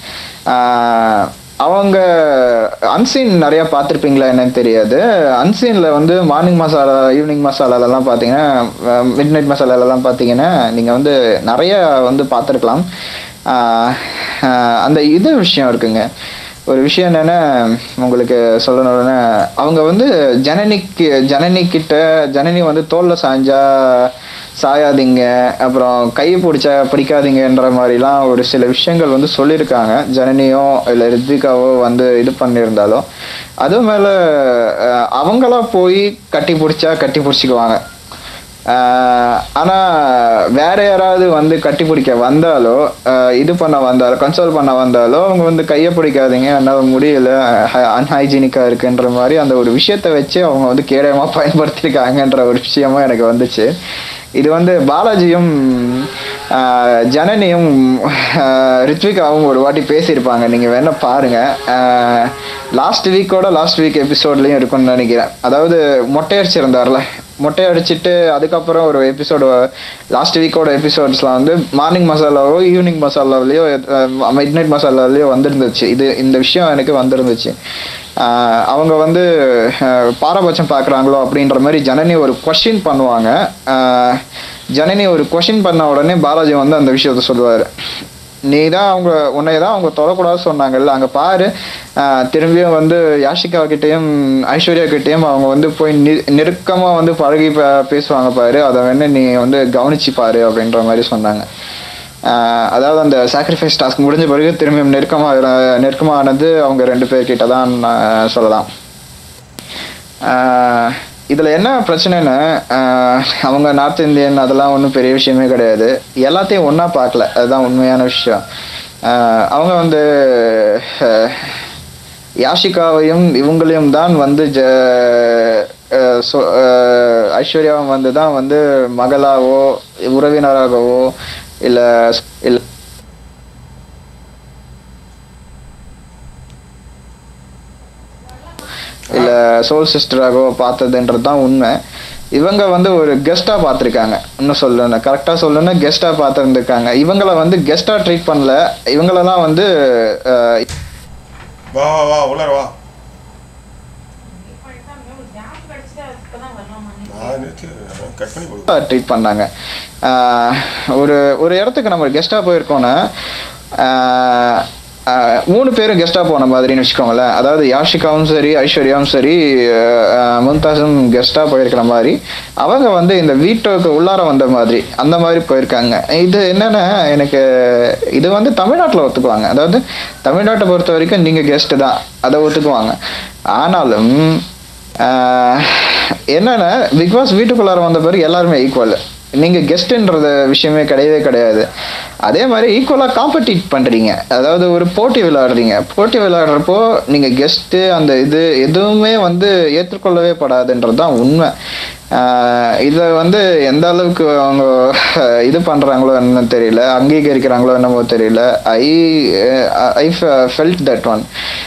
ஆஹ் அவங்க அன்சீன் நிறைய பார்த்துருப்பீங்களா என்னன்னு தெரியாது அன்சீனில் வந்து மார்னிங் மசாலா ஈவினிங் மசாலாலலாம் பார்த்தீங்கன்னா மிட் நைட் மசாலாலலாம் பார்த்தீங்கன்னா நீங்கள் வந்து நிறைய வந்து பார்த்துருக்கலாம் ஆஹ் ஆஹ் அந்த இது விஷயம் இருக்குங்க ஒரு விஷயம் என்னன்னா உங்களுக்கு சொல்லணும்னா அவங்க வந்து ஜனனிக்கு ஜனனி கிட்ட ஜனனி வந்து தோல்ல சாஞ்சா சாயாதீங்க அப்புறம் கை பிடிச்சா பிடிக்காதீங்கன்ற மாதிரிலாம் ஒரு சில விஷயங்கள் வந்து சொல்லியிருக்காங்க ஜனனியோ இல்லை ரித்விகாவோ வந்து இது பண்ணியிருந்தாலும் அது மேலே அவங்களா போய் கட்டி பிடிச்சா கட்டி பிடிச்சிக்குவாங்க ஆஹ் ஆனா வேற யாராவது வந்து கட்டி பிடிக்க வந்தாலோ ஆஹ் இது பண்ண வந்தாலோ கன்சோல் பண்ண வந்தாலோ அவங்க வந்து கையை பிடிக்காதீங்க என்னால் முடியல அன்ஹைஜீனிக்கா இருக்குன்ற மாதிரி அந்த ஒரு விஷயத்த வச்சு அவங்க வந்து கேடயமா பயன்படுத்திருக்காங்கன்ற ஒரு விஷயமா எனக்கு வந்துச்சு இது வந்து பாலாஜியும் ஆஹ் ஜனனியும் ஆஹ் ரித்விகாவும் ஒரு வாட்டி பேசியிருப்பாங்க நீங்க வேணா பாருங்க லாஸ்ட் வீக்கோட லாஸ்ட் வீக் எபிசோட்லயும் இருக்கும்னு நினைக்கிறேன் அதாவது மொட்டை அடிச்சிருந்தார்ல மொட்டை அடிச்சிட்டு அதுக்கப்புறம் ஒரு எபிசோடு லாஸ்ட் வீக்கோட எபிசோட்ஸ்லாம் வந்து மார்னிங் மசாலாவோ ஈவினிங் மசாலாவிலையோ மிட் நைட் மசாலாவிலையோ வந்திருந்துச்சு இது இந்த விஷயம் எனக்கு வந்திருந்துச்சு ஆஹ் அவங்க வந்து ஆஹ் பாரபட்சம் பார்க்குறாங்களோ அப்படின்ற மாதிரி ஜனனி ஒரு கொஷின் பண்ணுவாங்க ஆஹ் ஜனனி ஒரு கொஷின் பண்ண உடனே பாலாஜி வந்து அந்த விஷயத்த சொல்லுவார் நீ தான் அவங்க உன்னை தான் அவங்க தொடக்கூடாது சொன்னாங்கல்ல அங்கே பாரு ஆஹ் திரும்பியும் வந்து யாஷிகா கிட்டேயும் ஐஸ்வர்யா கிட்டேயும் அவங்க வந்து போய் நி நெருக்கமாக வந்து பழகி ப- பேசுவாங்க பாரு அதை வேணா நீ வந்து கவனிச்சு பாரு அப்படின்ற மாதிரி சொன்னாங்க ஆஹ் அதாவது அந்த சாக்ரிஃபைஸ் டாஸ்க் முடிஞ்ச பிறகு திரும்பியும் நெருக்கமாக நெருக்கமானது அவங்க ரெண்டு பேர்கிட்ட தான் ஆஹ் சொல்லலாம் ஆஹ் இதுல என்ன பிரச்சனைன்னு ஆஹ் அவங்க நார்த் இந்தியன் அதெல்லாம் ஒன்றும் பெரிய விஷயமே கிடையாது எல்லாத்தையும் ஒண்ணா பார்க்கல அதுதான் உண்மையான விஷயம் ஆஹ் அவங்க வந்து ஆஹ் யாஷிகாவையும் இவங்களையும் தான் வந்து ஜ ஆஹ் சொ- ஆஹ் ஐஸ்வர்யாவும் வந்து தான் வந்து மகளாவோ உறவினராகவோ இல்லை இல்லை இல்ல சோல் சிஸ்டராகவோ பார்த்ததுன்றது தான் உண்மை இவங்க வந்து ஒரு கெஸ்டா பார்த்துருக்காங்க இன்னும் சொல்லணும் கரெக்டா சொல்லணும்னா கெஸ்டா பார்த்துருந்துருக்காங்க இவங்கள வந்து கெஸ்டா ட்ரீட் பண்ணல இவங்களெல்லாம் வந்து அஹ், வா வா வா உள்ளார வா நான் நிறுத்தி கட் பண்ணி கொடு ட்ரீட் பண்ணாங்க ஆஹ் ஒரு ஒரு இடத்துக்கு நம்ம கெஸ்ட்டாக போயிருக்கோன்னா ஆஹ் ஆஹ் மூணு பேரும் கெஸ்ட்டாக போன மாதிரின்னு வச்சுக்கோங்களேன் அதாவது யாஷிகாவும் சரி ஐஸ்வர்யாவும் சரி ஆஹ் மும்தாஸும் கெஸ்ட்டாக போயிருக்கிற மாதிரி அவங்க வந்து இந்த வீட்டுக்கு உள்ளார வந்த மாதிரி அந்த மாதிரி போயிருக்காங்க இது என்னன்னா எனக்கு இது வந்து தமிழ்நாட்டில் ஒத்துக்குவாங்க அதாவது தமிழ்நாட்டை பொறுத்த வரைக்கும் நீங்கள் கெஸ்ட்டு தான் அதை ஒத்துக்குவாங்க ஆனாலும் ஆஹ் என்னன்னா பிக் பாஸ் வீட்டுக்குள்ளார வந்த பிறகு எல்லாருமே ஈக்குவல் நீங்க கெஸ்ட்ன்றது விஷயமே கிடையவே கிடையாது அதே மாதிரி ஈக்குவலாக காம்படிட் பண்றீங்க அதாவது ஒரு போட்டி விளையாடுறீங்க போட்டி விளையாடுறப்போ நீங்க கெஸ்ட் அந்த இது எதுவுமே வந்து ஏற்றுக்கொள்ளவே படாதுன்றது தான் உண்மை ஆஹ் இதை வந்து எந்த அளவுக்கு அவங்க அஹ், இது பண்றாங்களோ என்னன்னு தெரியல அங்கீகரிக்கிறாங்களோ என்னமோ தெரியல I I felt that one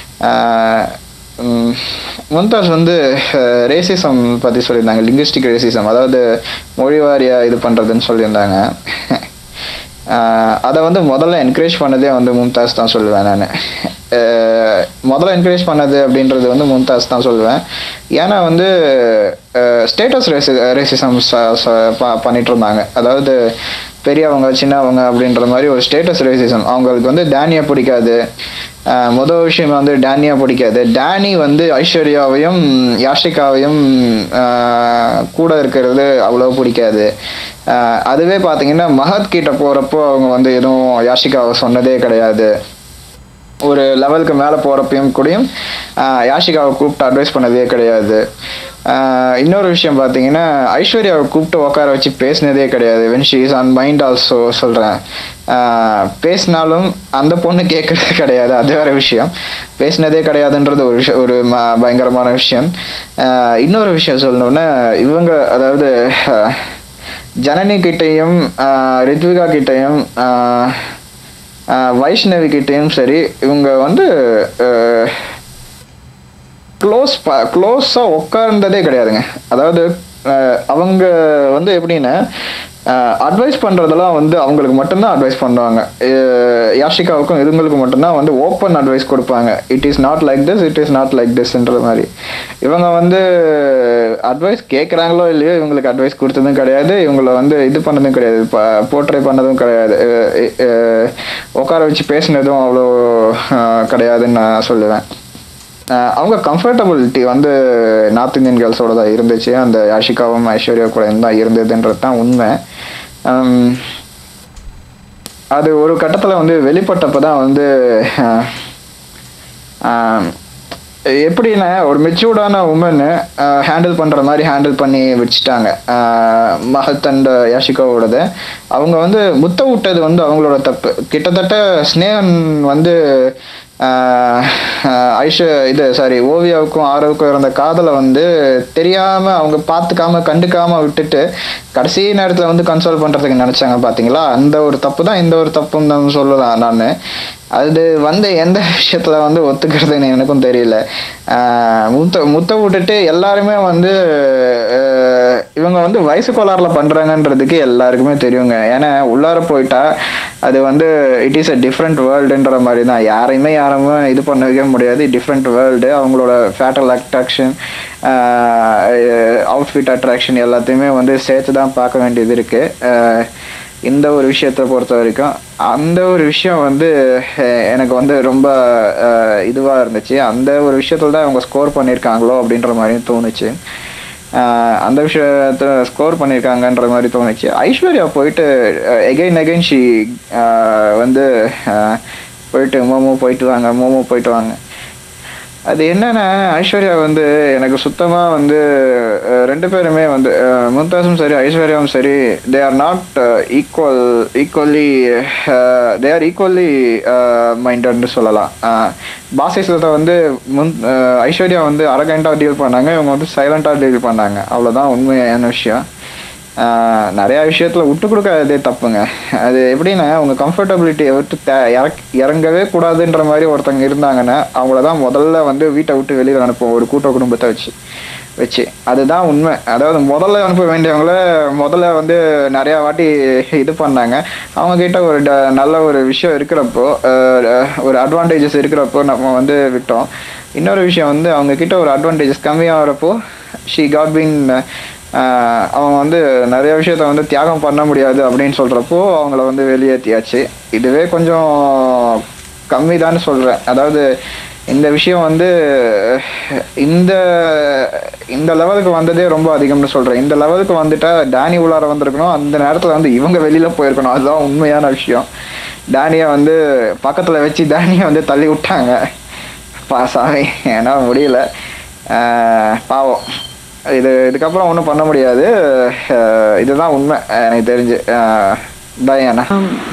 um, Mumtaz வந்து ரேசிசம் பற்றி சொல்லியிருந்தாங்க லிங்குஸ்டிக் ரேசிசம் அதாவது மொழி வாரியா இது பண்ணுறதுன்னு சொல்லியிருந்தாங்க அதை வந்து முதல்ல என்கரேஜ் பண்ணதே வந்து மும்தாஸ் தான் சொல்லுவேன் நான் முதல்ல என்கரேஜ் பண்ணது அப்படின்றது வந்து மும்தாஸ் தான் சொல்லுவேன் ஏன்னா வந்து ஸ்டேட்டஸ் ரேசி ரேசிசம் பண்ணிட்டு இருந்தாங்க அதாவது பெரியவங்க சின்னவங்க அப்படின்ற மாதிரி ஒரு ஸ்டேட்டஸ் ரேசிசம் அவங்களுக்கு வந்து டேனியை பிடிக்காது ஆஹ் முதல் விஷயம் வந்து டேனியா பிடிக்காது டேனி வந்து ஐஸ்வர்யாவையும் யாஷிகாவையும் ஆஹ் கூட இருக்கிறது அவ்வளோ பிடிக்காது ஆஹ் அதுவே பார்த்தீங்கன்னா மகத் கிட்ட போகிறப்போ அவங்க வந்து எதுவும் யாஷிகாவை சொன்னதே கிடையாது ஒரு லெவலுக்கு மேலே போகிறப்பையும் கூடயும் ஆஹ் யாஷிகாவை கூப்பிட்டு அட்வைஸ் பண்ணதே கிடையாது ஆஹ் இன்னொரு விஷயம் பார்த்தீங்கன்னா ஐஸ்வர்யாவை கூப்பிட்டு உட்கார வச்சு பேசினதே கிடையாது when she is on mind also சொல்கிறேன் பேசினாலும் அந்த பொண்ணு கேட்கறது கிடையாது அது வேற விஷயம் பேசினதே கிடையாதுன்றது ஒரு விஷயம் ஒரு ம- பயங்கரமான விஷயம் ஆஹ் இன்னொரு விஷயம் சொல்லணும்னா இவங்க அதாவது ஆஹ் ஜனனி கிட்டேயும் ஆஹ் ரித்விகா கிட்டேயும் ஆஹ் ஆஹ் வைஷ்ணவி கிட்டேயும் சரி இவங்க வந்து க்ளோஸ் க்ளோஸாக உட்கார்ந்ததே கிடையாதுங்க அதாவது அஹ், அவங்க வந்து எப்படின்னா அட்வைஸ் பண்ணுறதெல்லாம் வந்து அவங்களுக்கு மட்டும்தான் அட்வைஸ் பண்ணுவாங்க அஹ், யாஷிகாவுக்கும் இதுங்களுக்கு மட்டும்தான் வந்து ஓப்பன் அட்வைஸ் கொடுப்பாங்க it is not like this it is not like திஸ்ன்ற மாதிரி இவங்க வந்து அட்வைஸ் கேட்குறாங்களோ இல்லையோ இவங்களுக்கு அட்வைஸ் கொடுத்ததும் கிடையாது இவங்கள வந்து இது பண்ணதும் கிடையாது போர்ட்ரை பண்ணதும் கிடையாது அஹ், அஹ், உட்கார வச்சு பேசினதும் அவ்வளோ அஹ், கிடையாதுன்னு நான் சொல்லுவேன் அஹ் அவங்க கம்ஃபர்டபிலிட்டி வந்து நார்த் இந்தியன் கேர்ள்ஸோட தான் இருந்துச்சு அந்த யாஷிகாவும் ஐஸ்வர்யா கூட தான் இருந்ததுன்றது தான் உண்மை ஹம், அது ஒரு கட்டத்தில் வந்து வெளிப்பட்டப்போ தான் வந்து அஹ், அஹ், எப்படின்னா ஒரு மெச்சூர்டான உமனு ஹேண்டில் பண்ணுற மாதிரி ஹேண்டில் பண்ணி வச்சுட்டாங்க அஹ், மஹத் அண்ட் யாஷிகாவோடது அவங்க வந்து முத்த விட்டது வந்து அவங்களோட தப்பு கிட்டத்தட்ட ஸ்னேகன் வந்து ஆஹ் ஆஹ் ஐஷ இது சாரி ஓவியாவுக்கும் ஆரவுக்கும் இருந்த காதலை வந்து தெரியாம அவங்க பார்த்துக்காம கண்டுக்காம விட்டுட்டு கடைசி நேரத்துல வந்து கன்சோல் பண்றதுக்கு நினைச்சாங்க பாத்தீங்களா அந்த ஒரு தப்பு தான் இந்த ஒரு தப்புன்னு தான் சொல்லலாம் நான் அது வந்து எந்த விஷயத்துல வந்து ஒத்துக்கிறதுன்னு எனக்கும் தெரியல ஆஹ் முத்த முத்த விட்டுட்டு எல்லாருமே வந்து ஆஹ் இவங்க வந்து வயசு கோளாறுல பண்றாங்கன்றதுக்கு எல்லாருக்குமே தெரியுங்க ஏன்னா உள்ளார போயிட்டா அது வந்து இட் இஸ் அ டிஃப்ரெண்ட் வேர்ல்டுன்ற மாதிரி தான் யாரையுமே யாருமே இது பண்ண வைக்க முடியாது டிஃப்ரெண்ட் வேர்ல்டு அவங்களோட ஃபேட்டல் அட்ராக்ஷன் அவுட்ஃபிட் அட்ராக்ஷன் எல்லாத்தையுமே வந்து சேர்த்து தான் பார்க்க வேண்டியது இருக்குது இந்த ஒரு விஷயத்தை பொறுத்த வரைக்கும் அந்த ஒரு விஷயம் வந்து அஹ், எனக்கு வந்து ரொம்ப இதுவாக இருந்துச்சு அந்த ஒரு விஷயத்துல தான் அவங்க ஸ்கோர் பண்ணியிருக்காங்களோ அப்படின்ற மாதிரியும் தோணுச்சு ஆஹ் அந்த விஷயத்த ஸ்கோர் பண்ணியிருக்காங்கன்ற மாதிரி தோணுச்சு ஐஸ்வர்யா போயிட்டு எகைன் எகைன் ஷி வந்து ஆஹ் போயிட்டு மோமோ போயிட்டு வாங்க மோமோ போயிட்டு வாங்க அது என்னன்னா ஐஸ்வர்யா வந்து எனக்கு சுத்தமாக வந்து அஹ், ரெண்டு பேருமே வந்து அஹ், மும்தாஸும் சரி ஐஸ்வர்யாவும் சரி they are not equal equally they are equally மைண்டட்னு சொல்லலாம் பாசிஸில் வந்து முன் அஹ், ஐஸ்வர்யா வந்து அரகண்டாக டீல் பண்ணாங்க இவங்க வந்து சைலண்டாக டீல் பண்ணாங்க அவ்வளோதான் உண்மையான விஷயம் ஆஹ் நிறைய விஷயத்துல விட்டு கொடுக்காததே தப்புங்க அது எப்படின்னா அவங்க கம்ஃபர்டபிலிட்டியை விட்டு தே இறக் இறங்கவே கூடாதுன்ற மாதிரி ஒருத்தவங்க இருந்தாங்கன்னா அவங்கள தான் முதல்ல வந்து வீட்டை விட்டு வெளியில் அனுப்புவோம் ஒரு கூட்ட குடும்பத்தை வச்சு வச்சு அதுதான் உண்மை அதாவது முதல்ல அனுப்ப வேண்டியவங்கள முதல்ல வந்து நிறையா வாட்டி இது பண்ணாங்க அவங்க கிட்ட ஒரு ட- நல்ல ஒரு விஷயம் இருக்கிறப்போ அஹ், ஒரு அட்வான்டேஜஸ் இருக்கிறப்போ நம்ம வந்து விட்டோம் இன்னொரு விஷயம் வந்து அவங்க கிட்ட ஒரு அட்வான்டேஜஸ் கம்மியாகிறப்போ ஷீ காட் பீன் அவங்க வந்து நிறைய விஷயத்த வந்து தியாகம் பண்ண முடியாது அப்படின்னு சொல்கிறப்போ அவங்கள வந்து வெளியேற்றியாச்சு இதுவே கொஞ்சம் கம்மி தான் சொல்கிறேன் அதாவது இந்த விஷயம் வந்து இந்த இந்த லெவலுக்கு வந்ததே ரொம்ப அதிகம்னு சொல்கிறேன் இந்த லெவலுக்கு வந்துட்டா டேனி உள்ளார வந்திருக்கணும் அந்த நேரத்தில் வந்து இவங்க வெளியில் போயிருக்கணும் அதுதான் உண்மையான விஷயம் டேனியை வந்து பக்கத்தில் வச்சு டேனியை வந்து தள்ளி விட்டாங்க பா சாமி என்னால் முடியல ஆஹ் பாவம் இது இதுக்கப்புறம் ஒன்றும் பண்ண முடியாது ஆஹ் இதுதான் உண்மை எனக்கு தெரிஞ்சு டயானா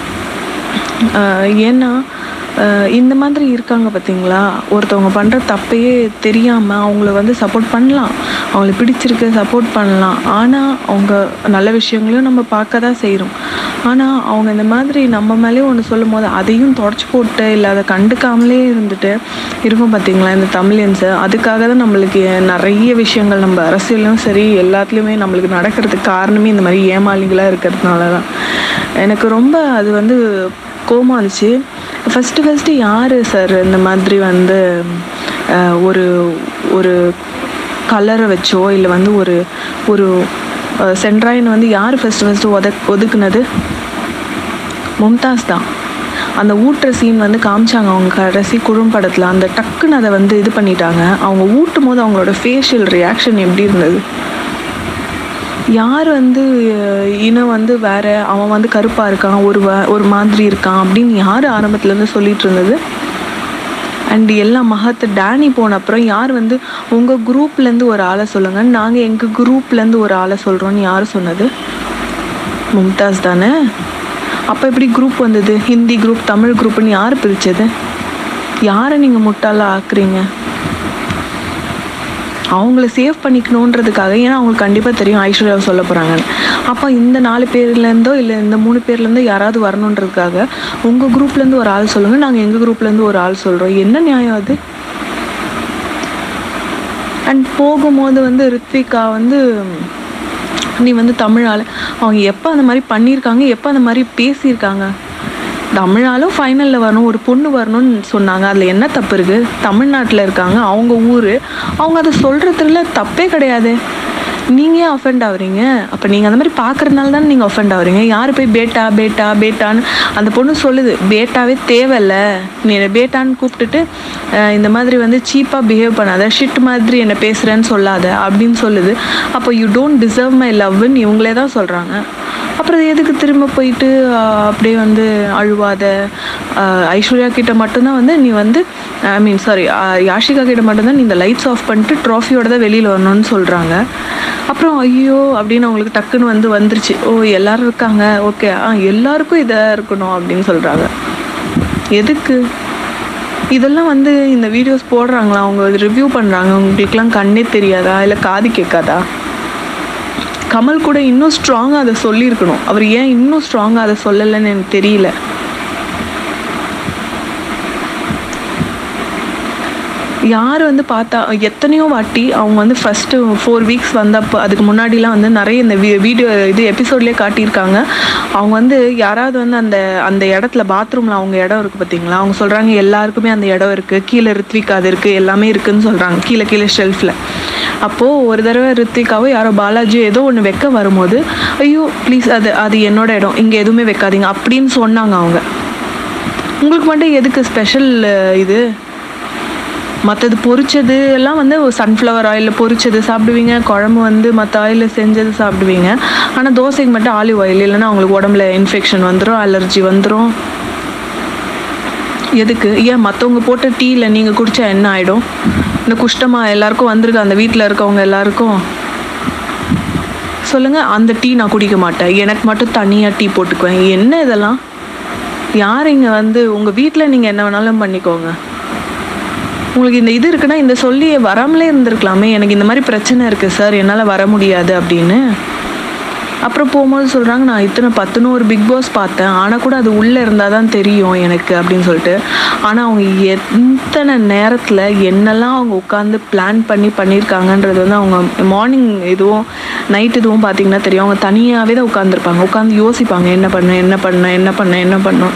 ஆஹ் ஏன்னா ஆஹ் இந்த மாதிரி இருக்காங்க பார்த்தீங்களா ஒருத்தவங்க பண்ணுற தப்பையே தெரியாமல் அவங்கள வந்து சப்போர்ட் பண்ணலாம் அவங்கள பிடிச்சிருக்கு சப்போர்ட் பண்ணலாம் ஆனால் அவங்க நல்ல விஷயங்களையும் நம்ம பார்க்க தான் செய்கிறோம் ஆனால் அவங்க இந்த மாதிரி நம்ம மேலேயும் ஒன்று சொல்லும் போது அதையும் தொடச்சி போட்டு இல்லை அதை கண்டுக்காமலே இருந்துட்டு இருக்கும் பார்த்தீங்களா இந்த தமிழியன்ஸு அதுக்காக தான் நம்மளுக்கு நிறைய விஷயங்கள் நம்ம அரசியலும் சரி எல்லாத்துலேயுமே நம்மளுக்கு நடக்கிறதுக்கு காரணமே இந்த மாதிரி ஏமாளிகளாக இருக்கிறதுனால தான் எனக்கு ரொம்ப அது வந்து கோமா இருந்துச்சு ஃபஸ்ட்டு ஃபஸ்ட்டு யார் சார் இந்த மாதிரி வந்து அஹ், ஒரு ஒரு கலரை வச்சோ இல்லை வந்து ஒரு ஒரு சென்ட்ராயின் வந்து யார் ஃபஸ்ட்டு ஃபஸ்ட்டு ஒத ஒதுக்குனது மும்தாஸ் தான் அந்த ஊட்டுற சீன் வந்து காமிச்சாங்க அவங்க கடைசி குறும்படத்தில் அந்த டக்குன்னு அதை வந்து இது பண்ணிட்டாங்க அவங்க ஊட்டும் போது அவங்களோட ஃபேஷியல் ரியாக்ஷன் எப்படி இருந்தது யார் வந்து அஹ், இனம் வந்து வேற அவன் வந்து கருப்பாக இருக்கான் ஒரு வ- ஒரு மாதிரி இருக்கான் அப்படின்னு யார் ஆரம்பத்துலேருந்து சொல்லிட்டு இருந்தது அண்ட் எல்லா மகத்து டேனி போன அப்புறம் யார் வந்து உங்கள் குரூப்லேருந்து ஒரு ஆளை சொல்லுங்க நாங்கள் எங்கள் குரூப்லேருந்து ஒரு ஆளை சொல்கிறோன்னு யார் சொன்னது மும்தாஸ் தானே அப்போ எப்படி குரூப் வந்தது ஹிந்தி குரூப் தமிழ் குரூப்னு யார் பிரித்தது யாரை நீங்கள் முட்டாளா ஆக்குறீங்க அவங்கள சேவ் பண்ணிக்கணுன்றதுக்காக ஏன்னா அவங்களுக்கு கண்டிப்பாக தெரியும் ஐஸ்வர்யாவை சொல்ல போகிறாங்கன்னு அப்போ இந்த நாலு பேர்லேருந்தோ இல்லை இந்த மூணு பேர்லேருந்தோ யாராவது வரணுன்றதுக்காக உங்கள் குரூப்லேருந்து ஒரு ஆள் சொல்லுங்கள் நாங்கள் எங்கள் குரூப்லேருந்து ஒரு ஆள் சொல்கிறோம் என்ன நியாயம் அது அண்ட் போகும்போது வந்து ரித்விகா வந்து நீ வந்து தமிழ் ஆளு அவங்க எப்போ அந்த மாதிரி பண்ணியிருக்காங்க எப்போ அந்த மாதிரி பேசியிருக்காங்க தமிழாலும் ஃபைனலில் வரணும் ஒரு பொண்ணு வரணும்னு சொன்னாங்க அதில் என்ன தப்பு இருக்குது தமிழ்நாட்டில் இருக்காங்க அவங்க ஊர் அவங்க அதை சொல்கிறதுல தப்பே கிடையாது நீங்கள் ஏன் அஃபெண்ட் ஆகுறீங்க அப்போ நீங்கள் அந்த மாதிரி பார்க்குறதுனால தானே நீங்கள் அஃபெண்ட் ஆகுறீங்க யார் போய் பேட்டா பேட்டா பேட்டான்னு அந்த பொண்ணு சொல்லுது பேட்டாவே தேவையில்ல நீ என்னை பேட்டான்னு கூப்பிட்டுட்டு அஹ், இந்த மாதிரி வந்து சீப்பாக பிஹேவ் பண்ணாத ஷிட் மாதிரி என்ன பேசுகிறேன்னு சொல்லாத அப்படின்னு சொல்லுது அப்போ யூ டோன்ட் டிசர்வ் மை லவ்னு இவங்களே தான் சொல்கிறாங்க அப்புறம் எதுக்கு திரும்ப போயிட்டு ஆஹ், அப்படியே வந்து அழுவாத ஆஹ், ஐஸ்வர்யா கிட்ட மட்டும்தான் வந்து நீ வந்து ஐ மீன் சாரி யாஷிகா கிட்ட மட்டும்தான் நீ இந்த லைட்ஸ் ஆஃப் பண்ணிட்டு ட்ராஃபியோட தான் வெளியில் வரணும்னு சொல்கிறாங்க அப்புறம் ஐயோ அப்படின்னு அவங்களுக்கு டக்குன்னு வந்து வந்துருச்சு ஓ எல்லாரும் இருக்காங்க ஓகே ஆ எல்லாருக்கும் இதாக இருக்கணும் அப்படின்னு சொல்கிறாங்க எதுக்கு இதெல்லாம் வந்து இந்த வீடியோஸ் போடுறாங்களா அவங்க ரிவ்யூ பண்ணுறாங்க உங்களுக்குலாம் கண்ணே தெரியாதா இல்லை காது கேட்காதா கமல் கூட இன்னும் ஸ்ட்ராங்காக அதை சொல்லியிருக்கணும் அவர் ஏன் இன்னும் ஸ்ட்ராங்காக அதை சொல்லலைன்னு எனக்கு தெரியல யார் வந்து பார்த்தா எத்தனையோ வாட்டி அவங்க வந்து ஃபஸ்ட்டு ஃபோர் வீக்ஸ் வந்தப்போ அதுக்கு முன்னாடிலாம் வந்து நிறைய இந்த வீடியோ இது எபிசோட்லேயே காட்டியிருக்காங்க அவங்க வந்து யாராவது வந்து அந்த அந்த இடத்துல பாத்ரூமில் அவங்க இடம் இருக்குது பார்த்தீங்களா அவங்க சொல்கிறாங்க எல்லாருக்குமே அந்த இடம் இருக்குது கீழே ரித்விக் அது இருக்குது எல்லாமே இருக்குன்னு சொல்கிறாங்க கீழே கீழே ஷெல்ஃபில் அப்போது ஒரு தடவை ரித்விகாவோ யாரோ பாலாஜியோ ஏதோ ஒன்று வைக்க வரும்போது ஐயோ ப்ளீஸ் அது அது என்னோட இடம் இங்கே எதுவுமே வைக்காதீங்க அப்படின்னு சொன்னாங்க அவங்க உங்களுக்கு மட்டும் எதுக்கு ஸ்பெஷல் இது மற்றது பொரிச்சது எல்லாம் வந்து சன்ஃப்ளவர் ஆயிலில் பொரிச்சது சாப்பிடுவீங்க குழம்பு வந்து மற்ற ஆயிலில் செஞ்சது சாப்பிடுவீங்க ஆனால் தோசைக்கு மட்டும் ஆலிவ் ஆயில் இல்லைன்னா அவங்களுக்கு உடம்புல இன்ஃபெக்ஷன் வந்துடும் அலர்ஜி வந்துடும் எதுக்கு ஏன் மற்றவங்க போட்ட டீயில் நீங்கள் குடிச்சா என்ன ஆகிடும் இந்த குஷ்டமா எல்லாருக்கும் வந்திருக்கு அந்த வீட்டில் இருக்கவங்க எல்லாருக்கும் சொல்லுங்கள் அந்த டீ நான் குடிக்க மாட்டேன் எனக்கு மட்டும் தனியாக டீ போட்டுக்குவேன் என்ன இதெல்லாம் யார் இங்கே வந்து உங்கள் வீட்டில் நீங்கள் என்ன வேணாலும் பண்ணிக்கோங்க உங்களுக்கு இந்த இது இருக்குன்னா இந்த சொல்லி வராமலே இருந்திருக்கலாமே எனக்கு இந்த மாதிரி பிரச்சனை இருக்குது சார் என்னால் வர முடியாது அப்படின்னு அப்புறம் போகும்போது சொல்கிறாங்க நான் இத்தனை பத்துன்னு ஒரு பிக் பாஸ் பார்த்தேன் ஆனால் கூட அது உள்ளே இருந்தால் தான் தெரியும் எனக்கு அப்படின்னு சொல்லிட்டு ஆனால் அவங்க எத்தனை நேரத்தில் என்னெல்லாம் அவங்க உட்காந்து பிளான் பண்ணி பண்ணியிருக்காங்கன்றது வந்து அவங்க மார்னிங் இதுவும் நைட் இதுவும் பார்த்தீங்கன்னா தெரியும் அவங்க தனியாகவே தான் உட்காந்துருப்பாங்க உட்காந்து யோசிப்பாங்க என்ன பண்ண என்ன பண்ண என்ன பண்ண என்ன பண்ணோம்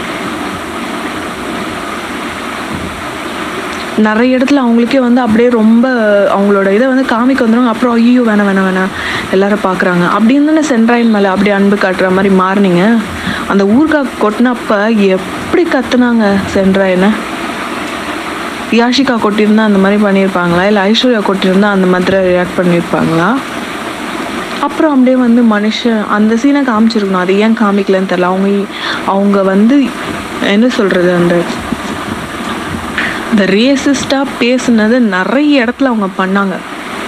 நிறைய இடத்துல அவங்களுக்கே வந்து அப்படியே ரொம்ப அவங்களோட இதை வந்து காமிக்க வந்துடும் அப்புறம் ஐயோ வேணாம் வேணாம் வேணாம் எல்லாரும் பார்க்குறாங்க அப்படின்னு தானே சென்ட்ராயின் மேலே அப்படியே அன்பு காட்டுற மாதிரி மாறினீங்க அந்த ஊர்காய் கொட்டினப்ப எப்படி கத்துனாங்க சென்ட்ராயினை யாஷிகா கொட்டியிருந்தா அந்த மாதிரி பண்ணியிருப்பாங்களா இல்லை ஐஸ்வர்யா கொட்டியிருந்தா அந்த மாதிரி ரியாக்ட் பண்ணியிருப்பாங்களா அப்புறம் அப்படியே வந்து மனுஷன் அந்த சீனை காமிச்சிருக்கணும் அது ஏன் காமிக்கலன்னு தெரில அவங்க அவங்க வந்து என்ன சொல்கிறது அந்த இந்த ரேசிஸ்டாக பேசுனது நிறைய இடத்துல அவங்க பண்ணாங்க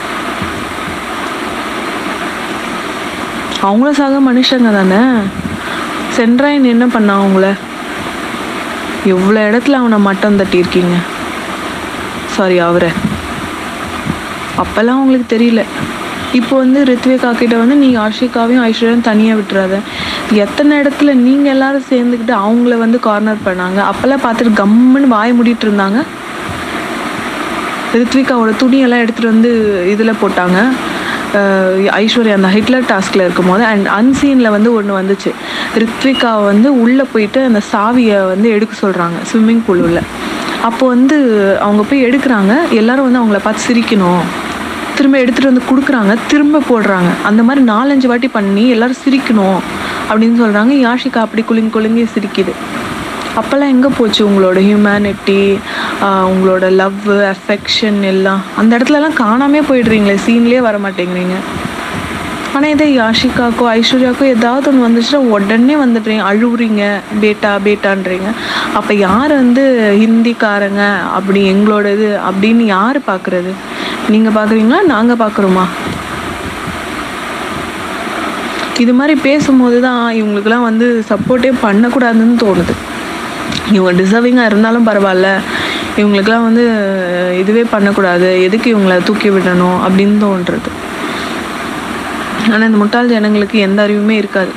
அவங்கள சாக மனுஷங்க தானே சென்ட்ராயன் என்ன பண்ணா அவங்கள எவ்வளோ இடத்துல அவனை மட்டம் தட்டியிருக்கீங்க சாரி அவரை அப்போல்லாம் அவங்களுக்கு தெரியல இப்போ வந்து ரித்விகா கிட்ட வந்து நீ ஆஷிகாவையும் ஐஸ்வர்யாவையும் தனியாக விட்டுறாத எத்தனை இடத்துல நீங்கள் எல்லாரும் சேர்ந்துக்கிட்டு அவங்கள வந்து கார்னர் பண்ணாங்க அப்போல்லாம் பார்த்துட்டு கம்முன்னு வாய் மூடிட்டு இருந்தாங்க ரித்விகாவோட துணியெல்லாம் எடுத்துகிட்டு வந்து இதில் போட்டாங்க அஹ் ஐஸ்வர்யா அந்த ஹிட்லர் டாஸ்கில் இருக்கும்போது அண்ட் அன்சீனில் வந்து ஒன்று வந்துச்சு ரித்விகா வந்து உள்ளே போயிட்டு அந்த சாவியை வந்து எடுக்க சொல்கிறாங்க ஸ்விம்மிங் பூல் உள்ள அப்போ வந்து அவங்க போய் எடுக்கிறாங்க எல்லாரும் வந்து அவங்கள பார்த்து சிரிக்கணும் திரும்ப எடுத்துகிட்டு வந்து கொடுக்குறாங்க திரும்ப போடுறாங்க அந்த மாதிரி நாலஞ்சு வாட்டி பண்ணி எல்லாரும் சிரிக்கணும் அப்படின்னு சொல்கிறாங்க யாஷிகா அப்படி குலுங்கி குலுங்கி சிரிக்குது அப்போல்லாம் எங்கே போச்சு உங்களோட ஹியூமனிட்டி உங்களோட லவ் அஃபெக்ஷன் எல்லாம் அந்த இடத்துலலாம் காணாமே போயிடுறீங்களே சீன்லேயே வர மாட்டேங்கிறீங்க ஆனால் இதே யாஷிகாக்கோ ஐஸ்வர்யாக்கோ ஏதாவது ஒன்று வந்துச்சுன்னா உடனே வந்துடுறீங்க அழுவுறீங்க பேட்டா பேட்டான்றீங்க அப்போ யார் வந்து ஹிந்திக்காரங்க அப்படி எங்களோட இது அப்படின்னு யார் பார்க்குறது நீங்கள் பார்க்குறீங்களா நாங்கள் பார்க்குறோமா இது மாதிரி பேசும்போது தான் இவங்களுக்குலாம் வந்து சப்போர்ட்டே பண்ணக்கூடாதுன்னு தோணுது இவங்க டிசர்விங்காக இருந்தாலும் பரவாயில்ல இவங்களுக்குலாம் வந்து இதுவே பண்ணக்கூடாது எதுக்கு இவங்கள தூக்கி விடணும் அப்படின்னு தோன்றுறது ஆனால் இந்த முட்டாள் ஜனங்களுக்கு எந்த அறிவுமே இருக்காது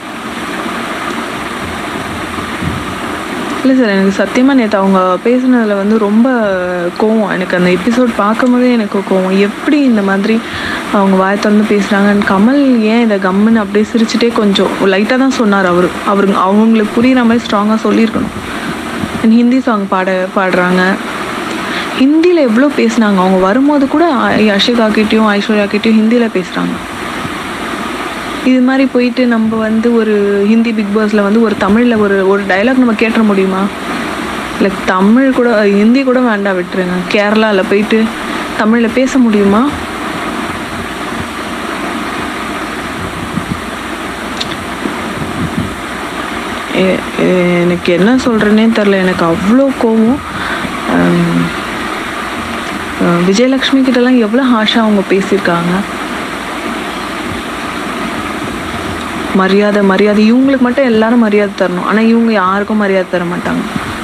இல்லை சார் எனக்கு சத்தியமாக நேற்று அவங்க பேசுனதில் வந்து ரொம்ப கோவம் எனக்கு அந்த எபிசோட் பார்க்கும்போதே எனக்கு கோவம் எப்படி இந்த மாதிரி அவங்க வாய் திறந்து பேசுகிறாங்க கமல் ஏன் இதை கம்முன்னு அப்படியே சிரிச்சுட்டே கொஞ்சம் லைட்டாக தான் சொன்னார் அவர் அவரு அவங்களுக்கு புரியுற மாதிரி ஸ்ட்ராங்காக சொல்லியிருக்கணும் And ஹிந்தி சாங் பாட பாடுறாங்க ஹிந்தியில் எவ்வளோ பேசுனாங்க அவங்க வரும்போது கூட யஷிகா கிட்டேயும் ஐஸ்வர்யா கிட்டேயும் ஹிந்தியில் பேசுகிறாங்க இது மாதிரி போயிட்டு நம்ம வந்து ஒரு ஹிந்தி பிக் பாஸில் வந்து ஒரு தமிழில் ஒரு ஒரு டைலாக் நம்ம கேட்டுற முடியுமா லைக் தமிழ் கூட ஹிந்தி கூட வேண்டாம் விட்டுருங்க கேரளாவில் போயிட்டு தமிழில் பேச முடியுமா எ- எ- எனக்கு என்ன சொல்கிறேனே தெரில எனக்கு அவ்வளோ கோவம் ஹம், அஹ் விஜயலக்ஷ்மி கிட்டலாம் எவ்வளோ ஹாஷாக அவங்க பேசியிருக்காங்க மரியாதை மரியாதை இவங்களுக்கு மட்டும் எல்லாரும் மரியாதை தரணும் ஆனால் இவங்க யாருக்கும் மரியாதை தர மாட்டாங்க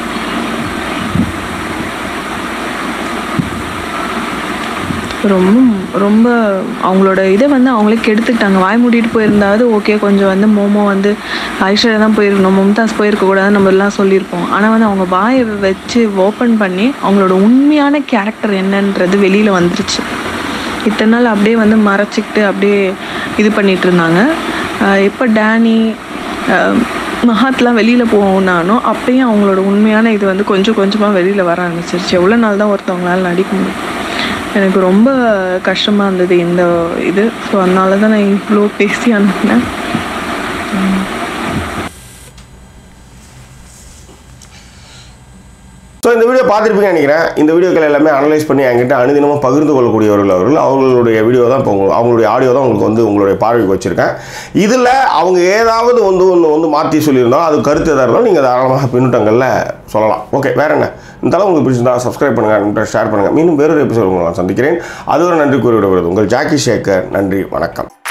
ரொம்ப ரொம்ப அவங்களோட இதை வந்து அவங்களே கெடுத்துக்கிட்டாங்க வாய் மூடிட்டு போயிருந்தாவது ஓகே கொஞ்சம் வந்து மோமோ வந்து ஐஸ்வர்யா தான் போயிருக்கணும் மும்தாஸ் போயிருக்கக்கூடாதுன்னு நம்ம எல்லாம் சொல்லியிருப்போம் ஆனால் வந்து அவங்க வாயை வச்சு ஓப்பன் பண்ணி அவங்களோட உண்மையான கேரக்டர் என்னன்றது வெளியில் வந்துருச்சு இத்தனை நாள் அப்படியே வந்து மறைச்சிக்கிட்டு அப்படியே இது பண்ணிட்டு இருந்தாங்க ஆஹ் எப்போ டேனி ஆஹ் மஹாத்லாம் வெளியில் போனானோ அப்பயும் அவங்களோட உண்மையான இது வந்து கொஞ்சம் கொஞ்சமாக வெளியில் வர ஆரம்பிச்சிருச்சு எவ்வளோ நாள் தான் ஒருத்தவங்களால நடிக்க முடியும் எனக்கு ரொம்ப கஷ்டமாக இருந்தது இந்த இது ஸோ அதனால தான் நான் இவ்வளோ பேசி அனுப்பினேன் ஸோ இந்த வீடியோ பார்த்துருப்பீங்கன்னு நினைக்கிறேன் இந்த வீடியோக்கள் எல்லாமே அனலைஸ் பண்ணி என்கிட்ட அனுதினமும் பகிர்ந்து கொள்ளக்கூடியவர்கள் அவர்கள் அவங்களுடைய வீடியோ தான் இப்போ உங்க- அவங்களுடைய ஆடியோ தான் உங்களுக்கு வந்து உங்களுடைய பார்வைக்கு வச்சுருக்கேன் இதில் அவங்க ஏதாவது வந்து ஒன்று வந்து மாற்றி சொல்லியிருந்தாலும் அது கருத்து எதாக இருந்தாலும் நீங்கள் தாராளமாக பின்னூட்டங்களில் சொல்லலாம் ஓகே வேற என்ன இந்த தளம் உங்களுக்கு பிடிச்சிருந்தா சப்ஸ்கிரைப் பண்ணுங்கள் ஷேர் பண்ணுங்கள் மீண்டும் வேறொரு எபிசோட் உங்களை நான் சந்திக்கிறேன் அது ஒரு நன்றி கூறி விடுவது உங்கள் ஜாக்கி சேகர் நன்றி வணக்கம்